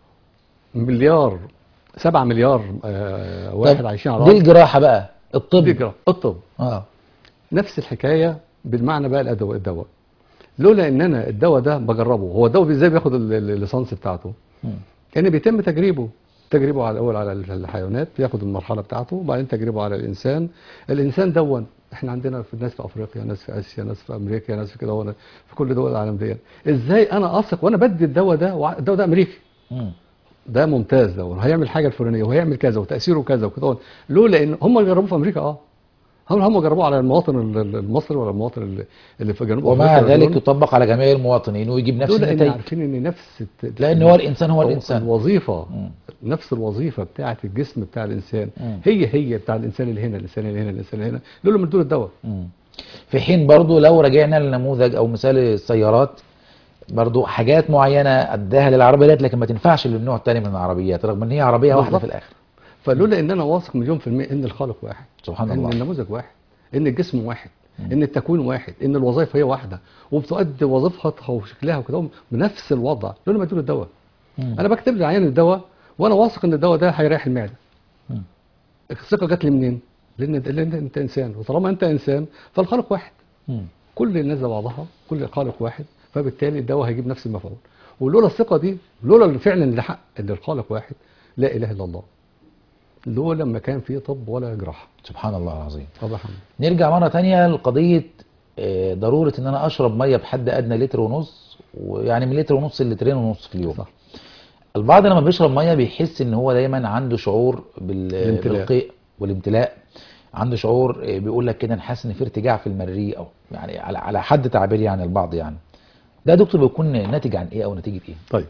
مليار سبعة مليار آه واحد طب عايشين على دي الارض الجراحة بقى الطب دي جرا- الطب اه نفس الحكايه بالمعنى بقى الادويه الدواء لولا ان انا الدواء ده بجربه هو الدواء ازاي بياخد ال- ال- الليسانس بتاعته مم. يعني بيتم تجريبه تجريبه على الاول على الحيوانات بياخد المرحله بتاعته وبعدين تجريبه على الانسان الانسان دون احنا عندنا في ناس في افريقيا ناس في اسيا ناس في امريكا ناس في كده هو في كل دول العالم دي ازاي انا اثق وانا بدي الدواء ده وع- الدواء ده امريكي مم. ده ممتاز ده هيعمل حاجه الفلانيه وهيعمل كذا وتاثيره كذا وكده لولا ان هم جربوه في امريكا اه هم هم جربوه على المواطن ال- ال- المصري ولا المواطن اللي- اللي في جنوب ومع أفريقيا ذلك دول. يطبق على جميع المواطنين ويجيب نفس دول ان النتائج عارفين ان نفس الت- لان هو الانسان هو هو الانسان الوظيفه مم. نفس الوظيفه بتاعه الجسم بتاع الانسان مم. هي هي بتاع الانسان اللي هنا الانسان اللي هنا الانسان اللي هنا لولا من دول الدواء مم. في حين برضو لو رجعنا لنموذج او مثال السيارات برضو حاجات معينة اداها للعربيات لكن ما تنفعش للنوع الثاني من العربيات رغم ان هي عربية واحدة بالظبط. في الاخر فلولا ان انا واثق مليون في المية ان الخالق واحد سبحان ان الله النموذج واحد ان الجسم واحد ان التكوين واحد ان الوظائف هي واحده وبتؤدي وظيفتها وشكلها وكده بنفس الوضع لولا ما ادوا الدواء مم. انا بكتب للعيان الدواء وانا واثق ان الدواء ده هيريح المعده مم. الثقه جات لي منين لان لان انت انسان وطالما انت انسان فالخالق واحد مم. كل الناس زي بعضها كل خالق واحد فبالتالي الدواء هيجيب نفس المفعول ولولا الثقه دي لولا فعلا الحق ان الخالق واحد لا اله الا الله لولا ما كان في طب ولا جراحه سبحان الله العظيم الله يرحمه نرجع مرة تانية لقضية آه، ضرورة ان انا اشرب مية بحد ادنى لتر ونص ويعني من لتر ونص لترين ونص في اليوم صح البعض لما بيشرب ميه بيحس ان هو دايما عنده شعور بال- الامتلاء. بالقيء والامتلاء عنده شعور آه، بيقول لك كده انا حاسس ان في ارتجاع في المريء او يعني على على حد تعبير يعني البعض يعني ده يا دكتور بيكون ناتج عن ايه او نتيجه ايه؟ طيب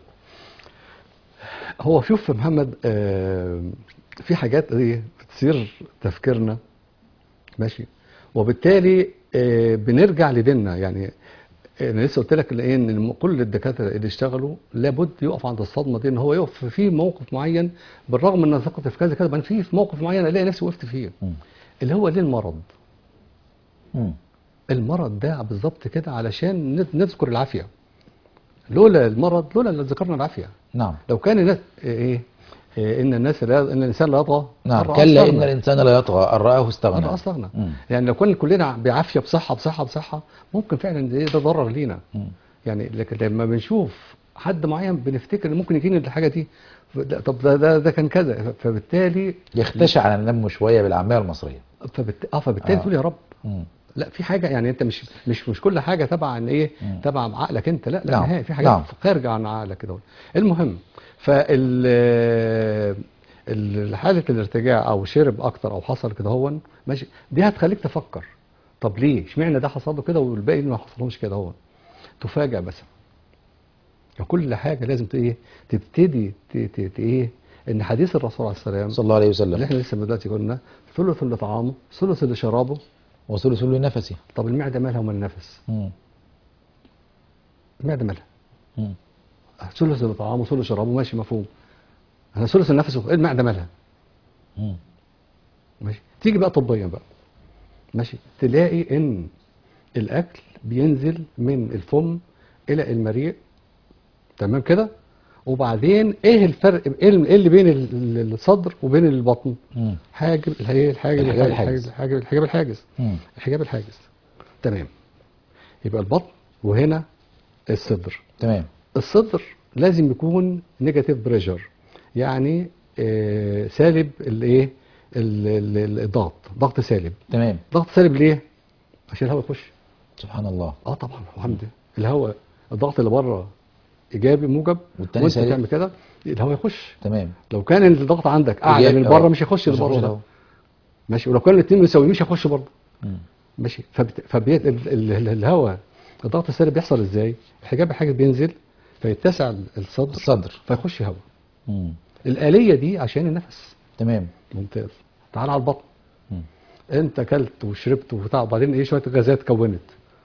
هو شوف يا محمد آه، في حاجات ايه بتصير تفكيرنا ماشي وبالتالي آه، بنرجع لديننا يعني انا لسه قلت لك ايه ان الم- كل الدكاتره اللي اشتغلوا لابد يقف عند الصدمه دي ان هو يقف في موقف معين بالرغم ان انا ثقت في كذا كذا بعدين في في موقف معين الاقي نفسي وقفت فيه مم. اللي هو ليه المرض مم. المرض ده بالظبط كده علشان نذ- نذكر العافيه لولا المرض لولا اللي ذكرنا العافيه نعم لو كان الناس ايه, إيه ان الناس لا ان الانسان لا يطغى نعم أن رآه كلا ان استغنى. الانسان لا يطغى ان رآه أن استغنى رآه استغنى مم. يعني لو كنا كلنا بعافيه بصحه بصحه بصحه ممكن فعلا ده ده ضرر لينا مم. يعني لكن لما بنشوف حد معين بنفتكر ان ممكن يجيني الحاجه دي ف- لا، طب ده, ده ده كان كذا ف- فبالتالي يختشى على النم شويه بالعاميه المصريه فبالت... اه فبالتالي آه. تقول يا رب مم. لا في حاجه يعني انت مش مش مش كل حاجه تبع عن ايه مم. تبع عن عقلك انت لا لا نعم. نهائي في حاجات نعم. خارجه عن عقلك كده المهم فال ال- حاله الارتجاع او شرب اكتر او حصل كده هو ماشي دي هتخليك تفكر طب ليه اشمعنى ده حصل له كده والباقي ما حصلهمش كده هو تفاجئ بس كل حاجه لازم ت- ايه تبتدي ت- ت- ت- ايه ان حديث الرسول عليه السلام صلى الله عليه اللي وسلم احنا لسه دلوقتي قلنا ثلث لطعامه ثلث لشرابه وثلث له نفسي طب المعده مالها ومال النفس مم. المعده مالها مم. ثلث طعامه وثلث شرابه ماشي مفهوم انا ثلث النفس ايه المعده مالها مم. ماشي تيجي بقى طبيا بقى ماشي تلاقي ان الاكل بينزل من الفم الى المريء تمام كده وبعدين ايه الفرق ايه اللي إيه اللي بين ال- ال- الصدر وبين البطن مم. حاجب الحاجب الحاجب الحجاب الحاجب الحاجز. الحاجب الحجاب الحاجز مم. الحجاب الحاجز تمام يبقى البطن وهنا الصدر تمام الصدر لازم يكون نيجاتيف بريشر يعني آه سالب الايه ال- ال- الضغط ضغط سالب تمام ضغط سالب ليه عشان الهواء يخش سبحان الله اه طبعا الحمد لله الهواء الضغط اللي بره ايجابي موجب والتاني وانت سالب. تعمل كده الهواء يخش تمام لو كان الضغط عندك اعلى إيجابي، من بره آه. مش هيخش مش لبره هيخش ده. أهو. ماشي ولو كان الاثنين متساويين مش هيخش برضه مم. ماشي فبت... فبيت ال... ال... ال- الهواء الضغط السالب بيحصل ازاي الحجاب الحاجز بينزل فيتسع الصدر الصدر فيخش هواء مم. الآلية دي عشان النفس تمام ممتاز تعال على البطن مم. انت اكلت وشربت وبتاع وبعدين ايه شويه غازات كونت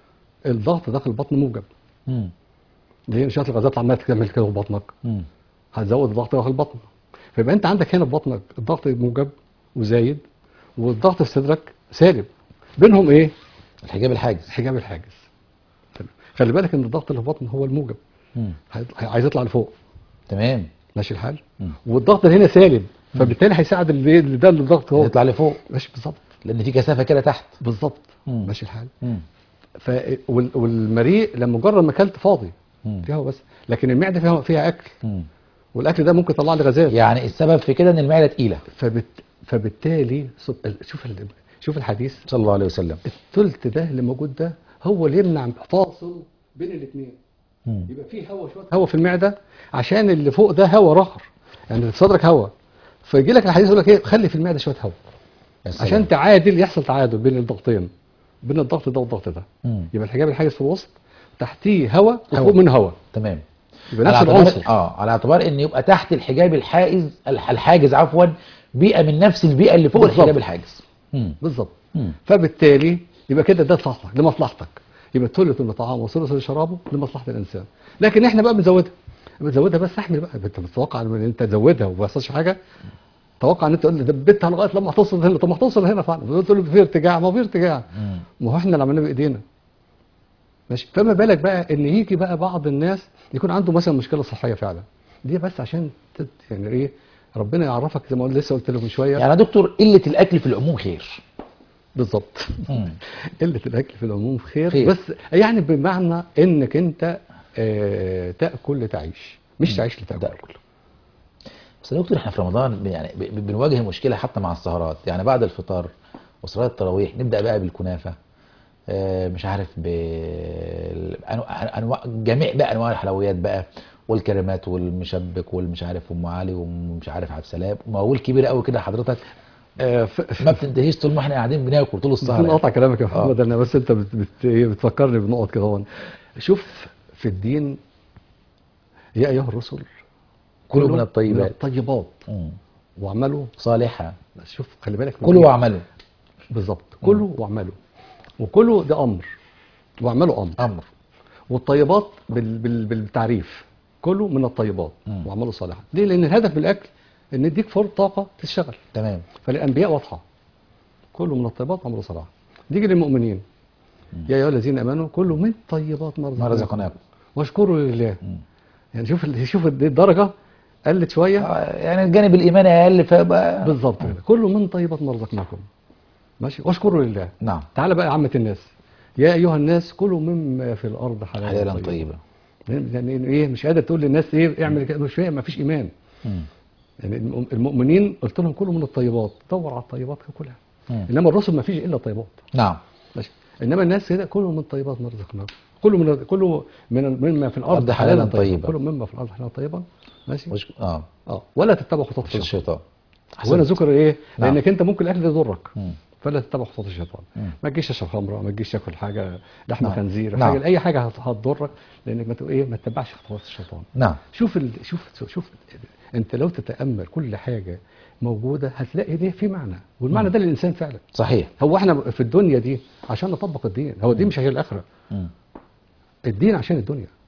الضغط داخل البطن موجب مم. ليه شويه الغازات اللي عماله تعمل كده في بطنك مم. هتزود الضغط داخل البطن فيبقى انت عندك هنا في بطنك الضغط موجب وزايد والضغط في صدرك سالب بينهم ايه الحجاب الحاجز حجاب الحاجز تمام. خلي بالك ان الضغط اللي في البطن هو الموجب مم. هي- عايز يطلع لفوق تمام ماشي الحال مم. والضغط اللي هنا سالب فبالتالي هيساعد اللي اللي ده الضغط هو يطلع لفوق ماشي بالظبط لان في كثافه كده تحت بالظبط مم. ماشي الحال مم. ف وال- والمريء لما مجرد ما اكلت فاضي مم. فيها بس لكن المعده فيها فيها اكل مم. والاكل ده ممكن يطلع لي غازات يعني السبب في كده ان المعده تقيله فبت... فبالتالي سب- شوف ال... شوف الحديث صلى الله عليه وسلم الثلث ده اللي موجود ده هو اللي يمنع فاصل بين الاثنين مم. يبقى في هواء شويه هواء في المعده عشان اللي فوق ده هواء رخر يعني صدرك هواء فيجي لك الحديث يقول لك ايه خلي في المعده شويه هواء يا سلام. عشان تعادل يحصل تعادل بين الضغطين بين الضغط ده والضغط ده مم. يبقى الحجاب الحاجز في الوسط تحتيه هواء وفوق هواء. منه هواء تمام يبقى على نفس اعتبار العنصر اه على اعتبار ان يبقى تحت الحجاب الحائز الح- الحاجز عفوا بيئه من نفس البيئه اللي فوق بالظبط. الحجاب الحاجز مم. بالظبط مم. فبالتالي يبقى كده ده لصالحك لمصلحتك يبقى ثلث من طعامه وثلث من شرابه لمصلحه الانسان لكن احنا بقى بنزودها بنزودها بس احمل بقى انت بتتوقع ان انت تزودها وما يحصلش حاجه توقع ان انت تقول لي دبتها لغايه لما توصل هنا طب ما توصل هنا فعلا تقول لي في ارتجاع ما هو في ارتجاع مم. ما هو احنا اللي عملناه بايدينا ماشي فما بالك بقى ان يجي بقى بعض الناس يكون عنده مثلا مشكله صحيه فعلا دي بس عشان تت يعني ايه ربنا يعرفك زي ما قلت- لسه قلت لك من شويه يعني يا دكتور قله الاكل في العموم خير بالظبط مم. قله الاكل في العموم خير, خير. بس يعني بمعنى انك انت آه تاكل لتعيش مش تعيش لتاكل تاكل بس يا دكتور احنا في رمضان ب- يعني ب- ب- بنواجه مشكله حتى مع السهرات يعني بعد الفطار وصلاه التراويح نبدا بقى بالكنافه آه، مش عارف ب أنواع- انواع جميع بقى انواع الحلويات بقى والكريمات والمشبك والمش عارف ام علي ومش عارف عبد السلام مواويل كبيره قوي كده حضرتك آه ف... ما بتنتهيش طول ما احنا قاعدين بناكل طول السهره بدون قطع يعني. كلامك يا محمد انا بس انت بت... بت... إيه بتفكرني بنقط كده هون شوف في الدين يا ايها الرسل كلوا من الطيبات الطيبات مم. واعملوا صالحه بس شوف خلي بالك من كلوا إيه؟ واعملوا بالظبط كلوا واعملوا وكلوا ده امر واعملوا امر امر والطيبات بال... بال... بالتعريف كلوا من الطيبات مم. واعملوا صالحا ليه لان الهدف من الاكل ان يديك فرصه طاقه تشتغل تمام فالانبياء واضحه كلوا من الطيبات واعملوا صالحا نيجي للمؤمنين يا ايها الذين امنوا كلوا من طيبات ما ما رزقناكم رزقناكم واشكروا لله مم. يعني شوف ال- شوف ال- الدرجه قلت شويه آه، يعني الجانب الايماني اقل فبقى بالظبط كده كلوا من طيبات ما رزقناكم ماشي واشكروا لله نعم تعالى بقى يا عامه الناس يا ايها الناس كلوا مما في الارض حلالا حلالا طيبا طيبا يعني ايه مش قادر تقول للناس ايه اعمل كده مش فاهم ما فيش ايمان مم. يعني الم- المؤمنين قلت لهم كلوا من الطيبات دور على الطيبات كلها مم. انما الرسل ما فيش الا طيبات نعم ماشي انما الناس كده كلوا من طيبات ما رزقناكم كلوا من كلوا من مما في الارض الأرض حلالا حلالا طيبا طيبا. كلوا مما في الارض حلالا طيبا ماشي وش... اه اه ولا تتبعوا خطوات خطوط الشيطان الشيطان هنا ذكر ايه نعم. لانك انت ممكن الاكل ده يضرك مم. فلا تتبع خطوات الشيطان مم. ما تجيش تشرب خمره ما تجيش تاكل حاجه لحم نعم. خنزير نعم. حاجه اي حاجه هت- هتضرك لانك ما ت- ايه ما تتبعش خطوات الشيطان نعم شوف ال... شوف شوف انت لو تتامل كل حاجه موجوده هتلاقي ليه في معنى والمعنى ده للانسان فعلا صحيح هو احنا في الدنيا دي عشان نطبق الدين هو الدين مش عشان الاخره مم. الدين عشان الدنيا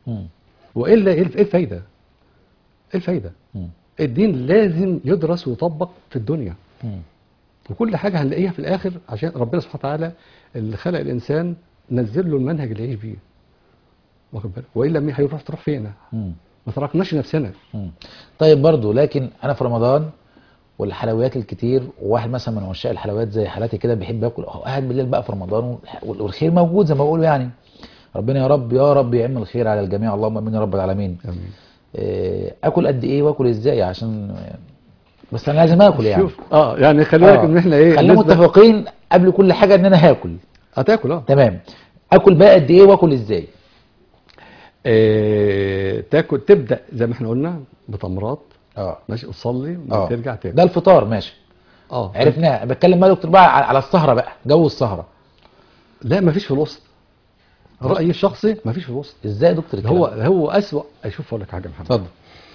مم. والا ايه إيه الفايده؟ ايه الفايده؟ مم. الدين لازم يدرس ويطبق في الدنيا مم. وكل حاجه هنلاقيها في الاخر عشان ربنا سبحانه وتعالى اللي خلق الانسان نزل له المنهج اللي يعيش بيه واخد بالك والا مين هيروح تروح فين؟ مم. ما تركناش نفسنا مم. طيب برضو لكن انا في رمضان والحلويات الكتير وواحد مثلا من عشاق الحلويات زي حالاتي كده بيحب ياكل اهو قاعد بالليل بقى في رمضان وال- والخير موجود زي ما بقولوا يعني ربنا يا رب يا رب يعم الخير على الجميع اللهم امين يا رب العالمين امين آه، اكل قد ايه واكل ازاي عشان بس انا لازم اكل يعني شوف اه يعني خلي بالك آه. ان احنا ايه خلينا نسبة- متفقين قبل كل حاجه ان انا هاكل هتاكل اه تمام اكل بقى قد ايه واكل ازاي آه، تاكل تبدا زي ما احنا قلنا بتمرات اه ماشي تصلي اه ترجع تاكل ده الفطار ماشي اه عرفناه بتكلم بقى يا دكتور بقى على على السهره بقى جو السهره لا مفيش في الوسط رايي الشخصي مفيش في الوسط ازاي يا دكتور الكلام هو ده؟ هو اسوأ اشوف اقول لك حاجه يا محمد اتفضل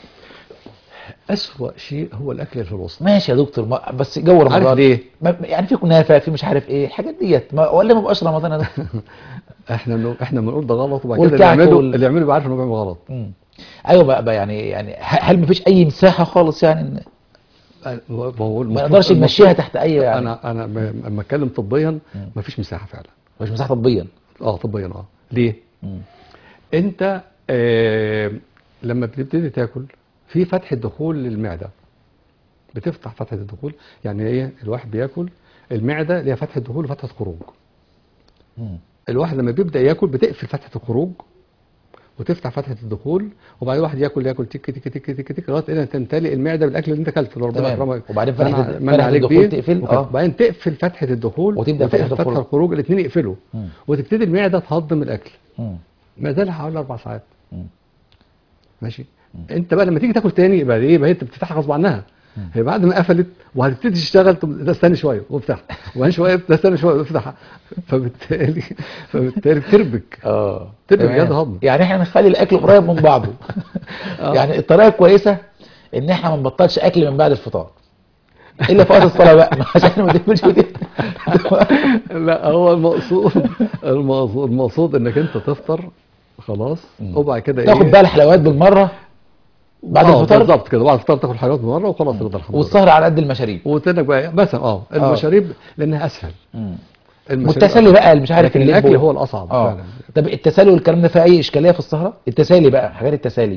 اسوأ شيء هو الاكل اللي في الوسط ماشي يا دكتور ما بس جو رمضان عارف ليه؟ ما يعني في كنافه في مش عارف ايه الحاجات ديت ما ولا ما بقاش رمضان يا دكتور احنا بنقول احنا بنقول ده غلط وبعد كده اللي والكعك يعمله وال- اللي يعمله يبقى عارف انه بيعمل غلط مم. ايوه بقى, بقى يعني يعني ه- هل ما فيش اي مساحه خالص يعني إن بقول ما نقدرش نمشيها تحت اي يعني انا انا م- لما اتكلم طبيا مفيش مساحه فعلا مش مساحه طبيا اه طبيا اه ليه؟ مم. انت آه لما بتبتدي تاكل في فتحه دخول للمعده بتفتح فتحه الدخول يعني ايه الواحد بياكل المعده ليها فتحه دخول وفتحه خروج مم. الواحد لما بيبدا ياكل بتقفل فتحه الخروج وتفتح فتحه الدخول وبعدين الواحد ياكل ياكل تك تك تك تك تك لغايه ان تمتلئ المعده بالاكل اللي انت اكلته اللي ربنا تمام. اكرمك وبعدين منع- فتحة- منع فتحة عليك الدخول بيه تقفل؟ وكده. آه. وبعدين تقفل فتحه الدخول وتبدأ فتحة فتحه الخروج. الخروج الاثنين يقفلوا مم. وتبتدي المعده تهضم الاكل مم. ما زال حوالي اربع ساعات مم. ماشي انت بقى لما تيجي تاكل تاني يبقى ايه يبقى هي انت بتفتحها غصب عنها هي بعد ما قفلت وهتبتدي تشتغل طب ده استنى شويه وافتحها وبعدين شويه ده استنى شويه وافتحها فبالتالي فبالتالي بتربك اه تبقى تمام. جهاز هضمي. يعني احنا نخلي الاكل قريب من بعضه يعني الطريقه الكويسه ان احنا ما نبطلش اكل من بعد الفطار الا في وقت الصلاه بقى عشان ما تقفلش وتقفل. لا هو المقصود المقصود المقصود انك انت تفطر خلاص وبعد كده تاخد بقى الحلويات بالمره بعد آه، الفطار بالظبط كده بعد الفطار تاكل حاجات مره وخلاص رضا الحمد لله والسهر على قد المشاريب وتنك بقى مثلا اه المشاريب لانها اسهل مم. المشاريب والتسلي بقى اللي مش عارف لكن اللب الاكل وال- هو الاصعب اه فعلا طب التسالي والكلام ده فيه اي اشكاليه في السهره التسالي بقى حاجات التسالي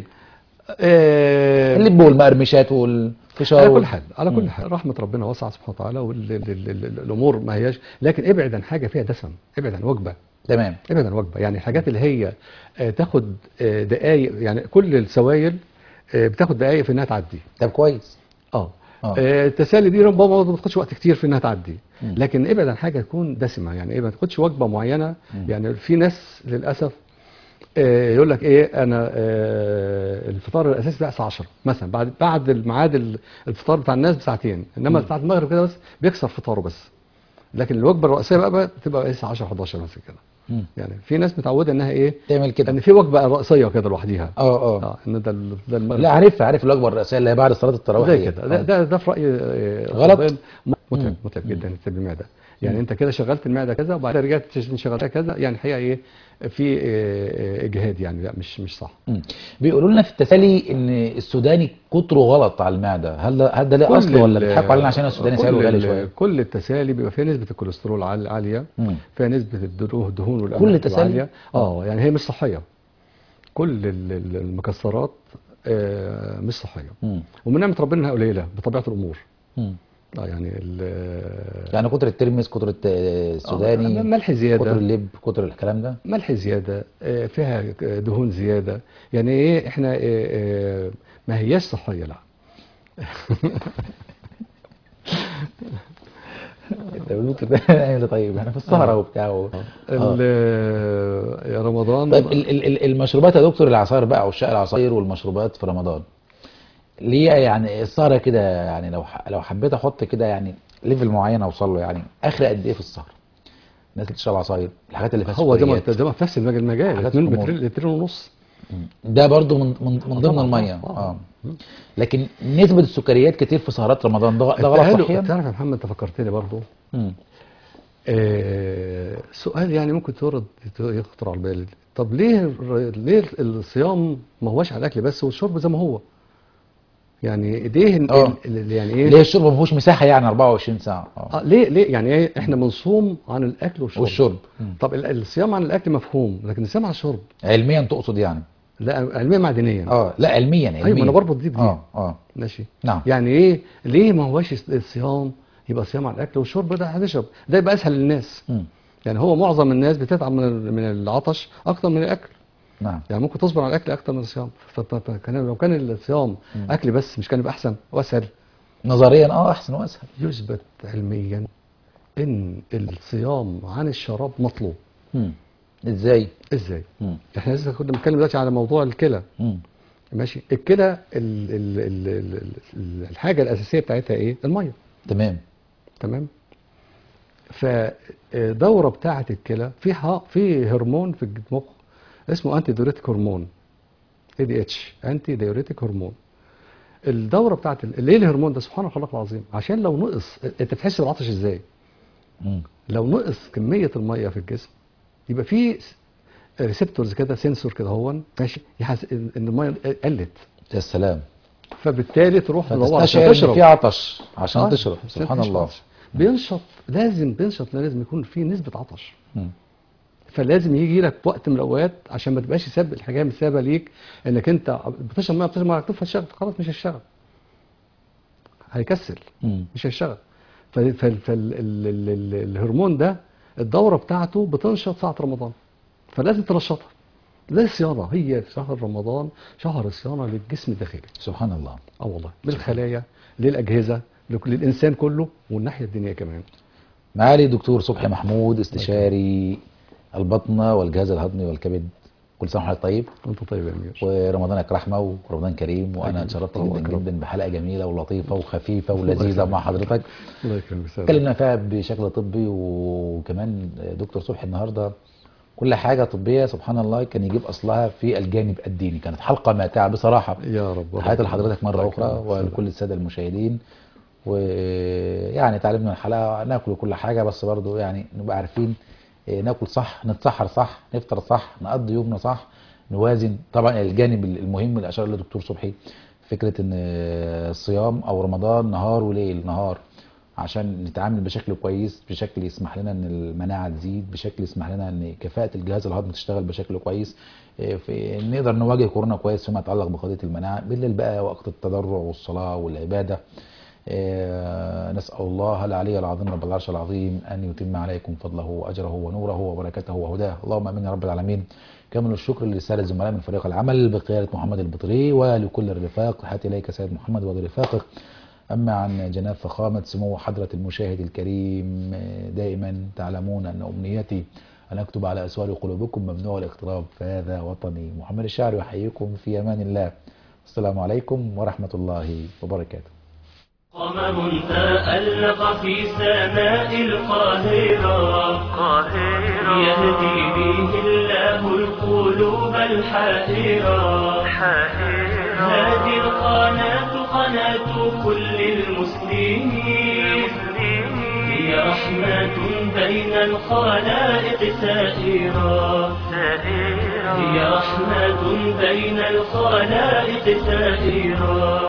آه، اللب والمقرمشات والفشار على كل وال- حال على كل حال رحمه ربنا واسعه سبحانه وتعالى والامور ما هياش لكن ابعد عن حاجه فيها دسم ابعد عن وجبه تمام ابعد عن وجبه يعني الحاجات اللي هي آه، تاخد آه، دقائق يعني كل السوائل آه، بتاخد دقائق في انها تعدي طب كويس اه آه. آه، التسالي دي ربما ما بتاخدش وقت كتير في انها تعدي لكن ابعد عن حاجه تكون دسمه يعني ايه ما تاخدش وجبه معينه يعني في ناس للاسف آه، يقول لك ايه انا آه، الفطار الاساسي بتاع الساعه 10 مثلا بعد بعد الميعاد ال- الفطار بتاع الناس بساعتين انما ساعه المغرب كده بس بيكسر فطاره بس لكن الوجبه الرئيسيه بقى, بقى تبقى الساعه 10 11 مثلا كده مم. يعني في ناس متعوده انها ايه تعمل كده ان في وجبه رئيسيه كده لوحديها اه اه اه ان ده ال- ده المغرب لا عارف عارف الوجبه الرئيسيه اللي هي بعد صلاه التراويح زي دي. كده ده, آه. ده ده في رايي آه، غلط؟ طبياً متعب متعب جدا تتعب المعده يعني انت كده شغلت المعده كذا وبعدين رجعت تش- شغلتها كذا يعني الحقيقه ايه في آه، آه، اجهاد يعني لا مش مش صح مم. بيقولوا لنا في التسالي ان السوداني كتره غلط على المعده هل ده هل ده ليه اصل ولا ال- بيضحكوا علينا عشان السوداني كل سعره غالي ال- شويه كل التسالي بيبقى فيها نسبه الكوليسترول عال- عاليه مم. فيها نسبه الدهون الدهون والاملاح كل بتبقى التسالي؟ عالية. اه يعني هي مش صحيه كل ال- ال- المكسرات آه، مش صحيه مم. ومن نعمه ربنا انها قليله بطبيعه الامور مم. اه يعني ال- يعني كتر الترمس كتر الت- السوداني آه، ملح زياده كتر اللب كتر الكلام ده ملح زيادة آه، فيها دهون زيادة يعني ايه احنا آه، آه، ما هياش صحية لا انت قلت ده يعني طيب احنا في السهره وبتاع و... ال- آه، يا رمضان طيب ال ال ال المشروبات يا دكتور العصاير بقى عشاق العصاير والمشروبات في رمضان ليه يعني السهره كده يعني لو ح- لو حبيت احط كده يعني ليفل معين اوصل له يعني اخر قد ايه في السهره الناس اللي بتشرب عصاير الحاجات اللي فيها هو زي ما سكريات. زي ما في نفس المجال المجال حاجات 2 أمور. لتر لتر ونص ده برضو من من, من ضمن طبعاً، الميه طبعاً. اه لكن نسبه السكريات كتير في سهرات رمضان ده ده غلط التهالك- صحيا تعرف يا محمد انت فكرتني برضه مم. آه سؤال يعني ممكن تورد يخطر على البال طب ليه الر- ليه الصيام ما هوش على الاكل بس والشرب زي ما هو يعني ليه ال- آه. ال- يعني ايه ليه الشرب ما فيهوش مساحه يعني 24 ساعه آه ليه ليه يعني ايه احنا بنصوم عن الاكل والشرب والشرب مم. طب ال- الصيام عن الاكل مفهوم لكن الصيام عن الشرب علميا تقصد يعني لا علميا معدنيا اه لا علميا علميا ايوه ما انا بربط دي بدي اه اه ماشي نعم يعني ايه ليه ما هوش الصيام يبقى صيام على الاكل والشرب ده هتشرب ده يبقى اسهل للناس مم. يعني هو معظم الناس بتتعب من ال- من العطش اكتر من الاكل نعم يعني ممكن تصبر على الاكل اكتر من الصيام ف- ف- فكان لو كان الصيام مم. اكل بس مش كان يبقى احسن واسهل نظريا اه احسن واسهل يثبت علميا ان الصيام عن الشراب مطلوب مم. ازاي ازاي مم. احنا لسه كنا بنتكلم دلوقتي على موضوع الكلى مم. ماشي الكلى ال ال ال ال ال الحاجه الاساسيه بتاعتها ايه الميه تمام تمام فالدوره بتاعه الكلى في ح- في هرمون في المخ اسمه انتي ديوريتيك هرمون اي دي اتش انتي ديوريتيك هرمون الدوره بتاعه ال- ليه الهرمون ده سبحان الله العظيم عشان لو نقص انت بتحس بالعطش ازاي مم. لو نقص كميه الميه في الجسم يبقى في ريسبتورز كده سنسور كده هو ماشي يحس ان إن الميه قلت يا سلام فبالتالي تروح تدور عشان فتستشعر ان تشرب في عطش عشان آه، تشرب عشان سبحان تشرب. الله بينشط لازم بينشط لازم يكون في نسبة عطش مم. فلازم يجي لك وقت من الاوقات عشان ما تبقاش ساب الحاجه مش سابه ليك انك انت بتشرب ميه بتشرب ميه تطفى الشغل خلاص مش هيشتغل هيكسل مم. مش هيشتغل فالهرمون ده الدوره بتاعته بتنشط ساعه رمضان فلازم تنشطها زي الصيانه هي شهر رمضان شهر الصيانه للجسم الداخلي سبحان الله اه والله للخلايا للاجهزه لك- للانسان كله والناحيه الدينيه كمان معالي دكتور صبحي محمود استشاري البطنة والجهاز الهضمي والكبد كل سنة وحضرتك طيب وانت طيب يا امير ورمضانك رحمة ورمضان كريم وأنا أكيد. اتشرفت الله جدا أكرم. جدا بحلقة جميلة ولطيفة وخفيفة الله ولذيذة يسلمك. مع حضرتك الله يكرمك سلام. اتكلمنا فيها بشكل طبي وكمان دكتور صبحي النهارده كل حاجة طبية سبحان الله كان يجيب أصلها في الجانب الديني كانت حلقة ماتعة بصراحة يا رب تحياتي لحضرتك مرة الله أخرى يكرمك. سلام. ولكل السادة المشاهدين ويعني تعلمنا من الحلقة ناكل كل حاجة بس برضو يعني نبقى عارفين إيه، ناكل صح نتسحر صح نفطر صح نقضي يومنا صح نوازن طبعا الجانب المهم اللي أشار له دكتور صبحي فكرة ان الصيام او رمضان نهار وليل نهار عشان نتعامل بشكل كويس بشكل يسمح لنا ان المناعه تزيد بشكل يسمح لنا ان كفاءه الجهاز الهضمي تشتغل بشكل كويس إيه، في نقدر نواجه كورونا كويس فيما يتعلق بقضيه المناعه بالليل بقى وقت التضرع والصلاه والعباده إيه، نسال الله العلي العظيم رب العرش العظيم ان يتم عليكم فضله واجره ونوره وبركته وهداه اللهم امين يا رب العالمين كامل الشكر لرسالة الزملاء من فريق العمل بقيادة محمد البطري ولكل الرفاق تحياتي إليك سيد محمد ولرفاقك أما عن جناب فخامة سمو حضرة المشاهد الكريم دائما تعلمون أن أمنيتي أن أكتب على أسوار قلوبكم ممنوع الاقتراب فهذا وطني محمد الشاعر يحييكم في أمان الله السلام عليكم ورحمة الله وبركاته قمر تألق في سماء القاهرة يهدي به الله القلوب الحائرة هذه القناة قناة كل المسلمين هي رحمة بين الخلائق سائرة هي رحمة بين الخلائق سائرة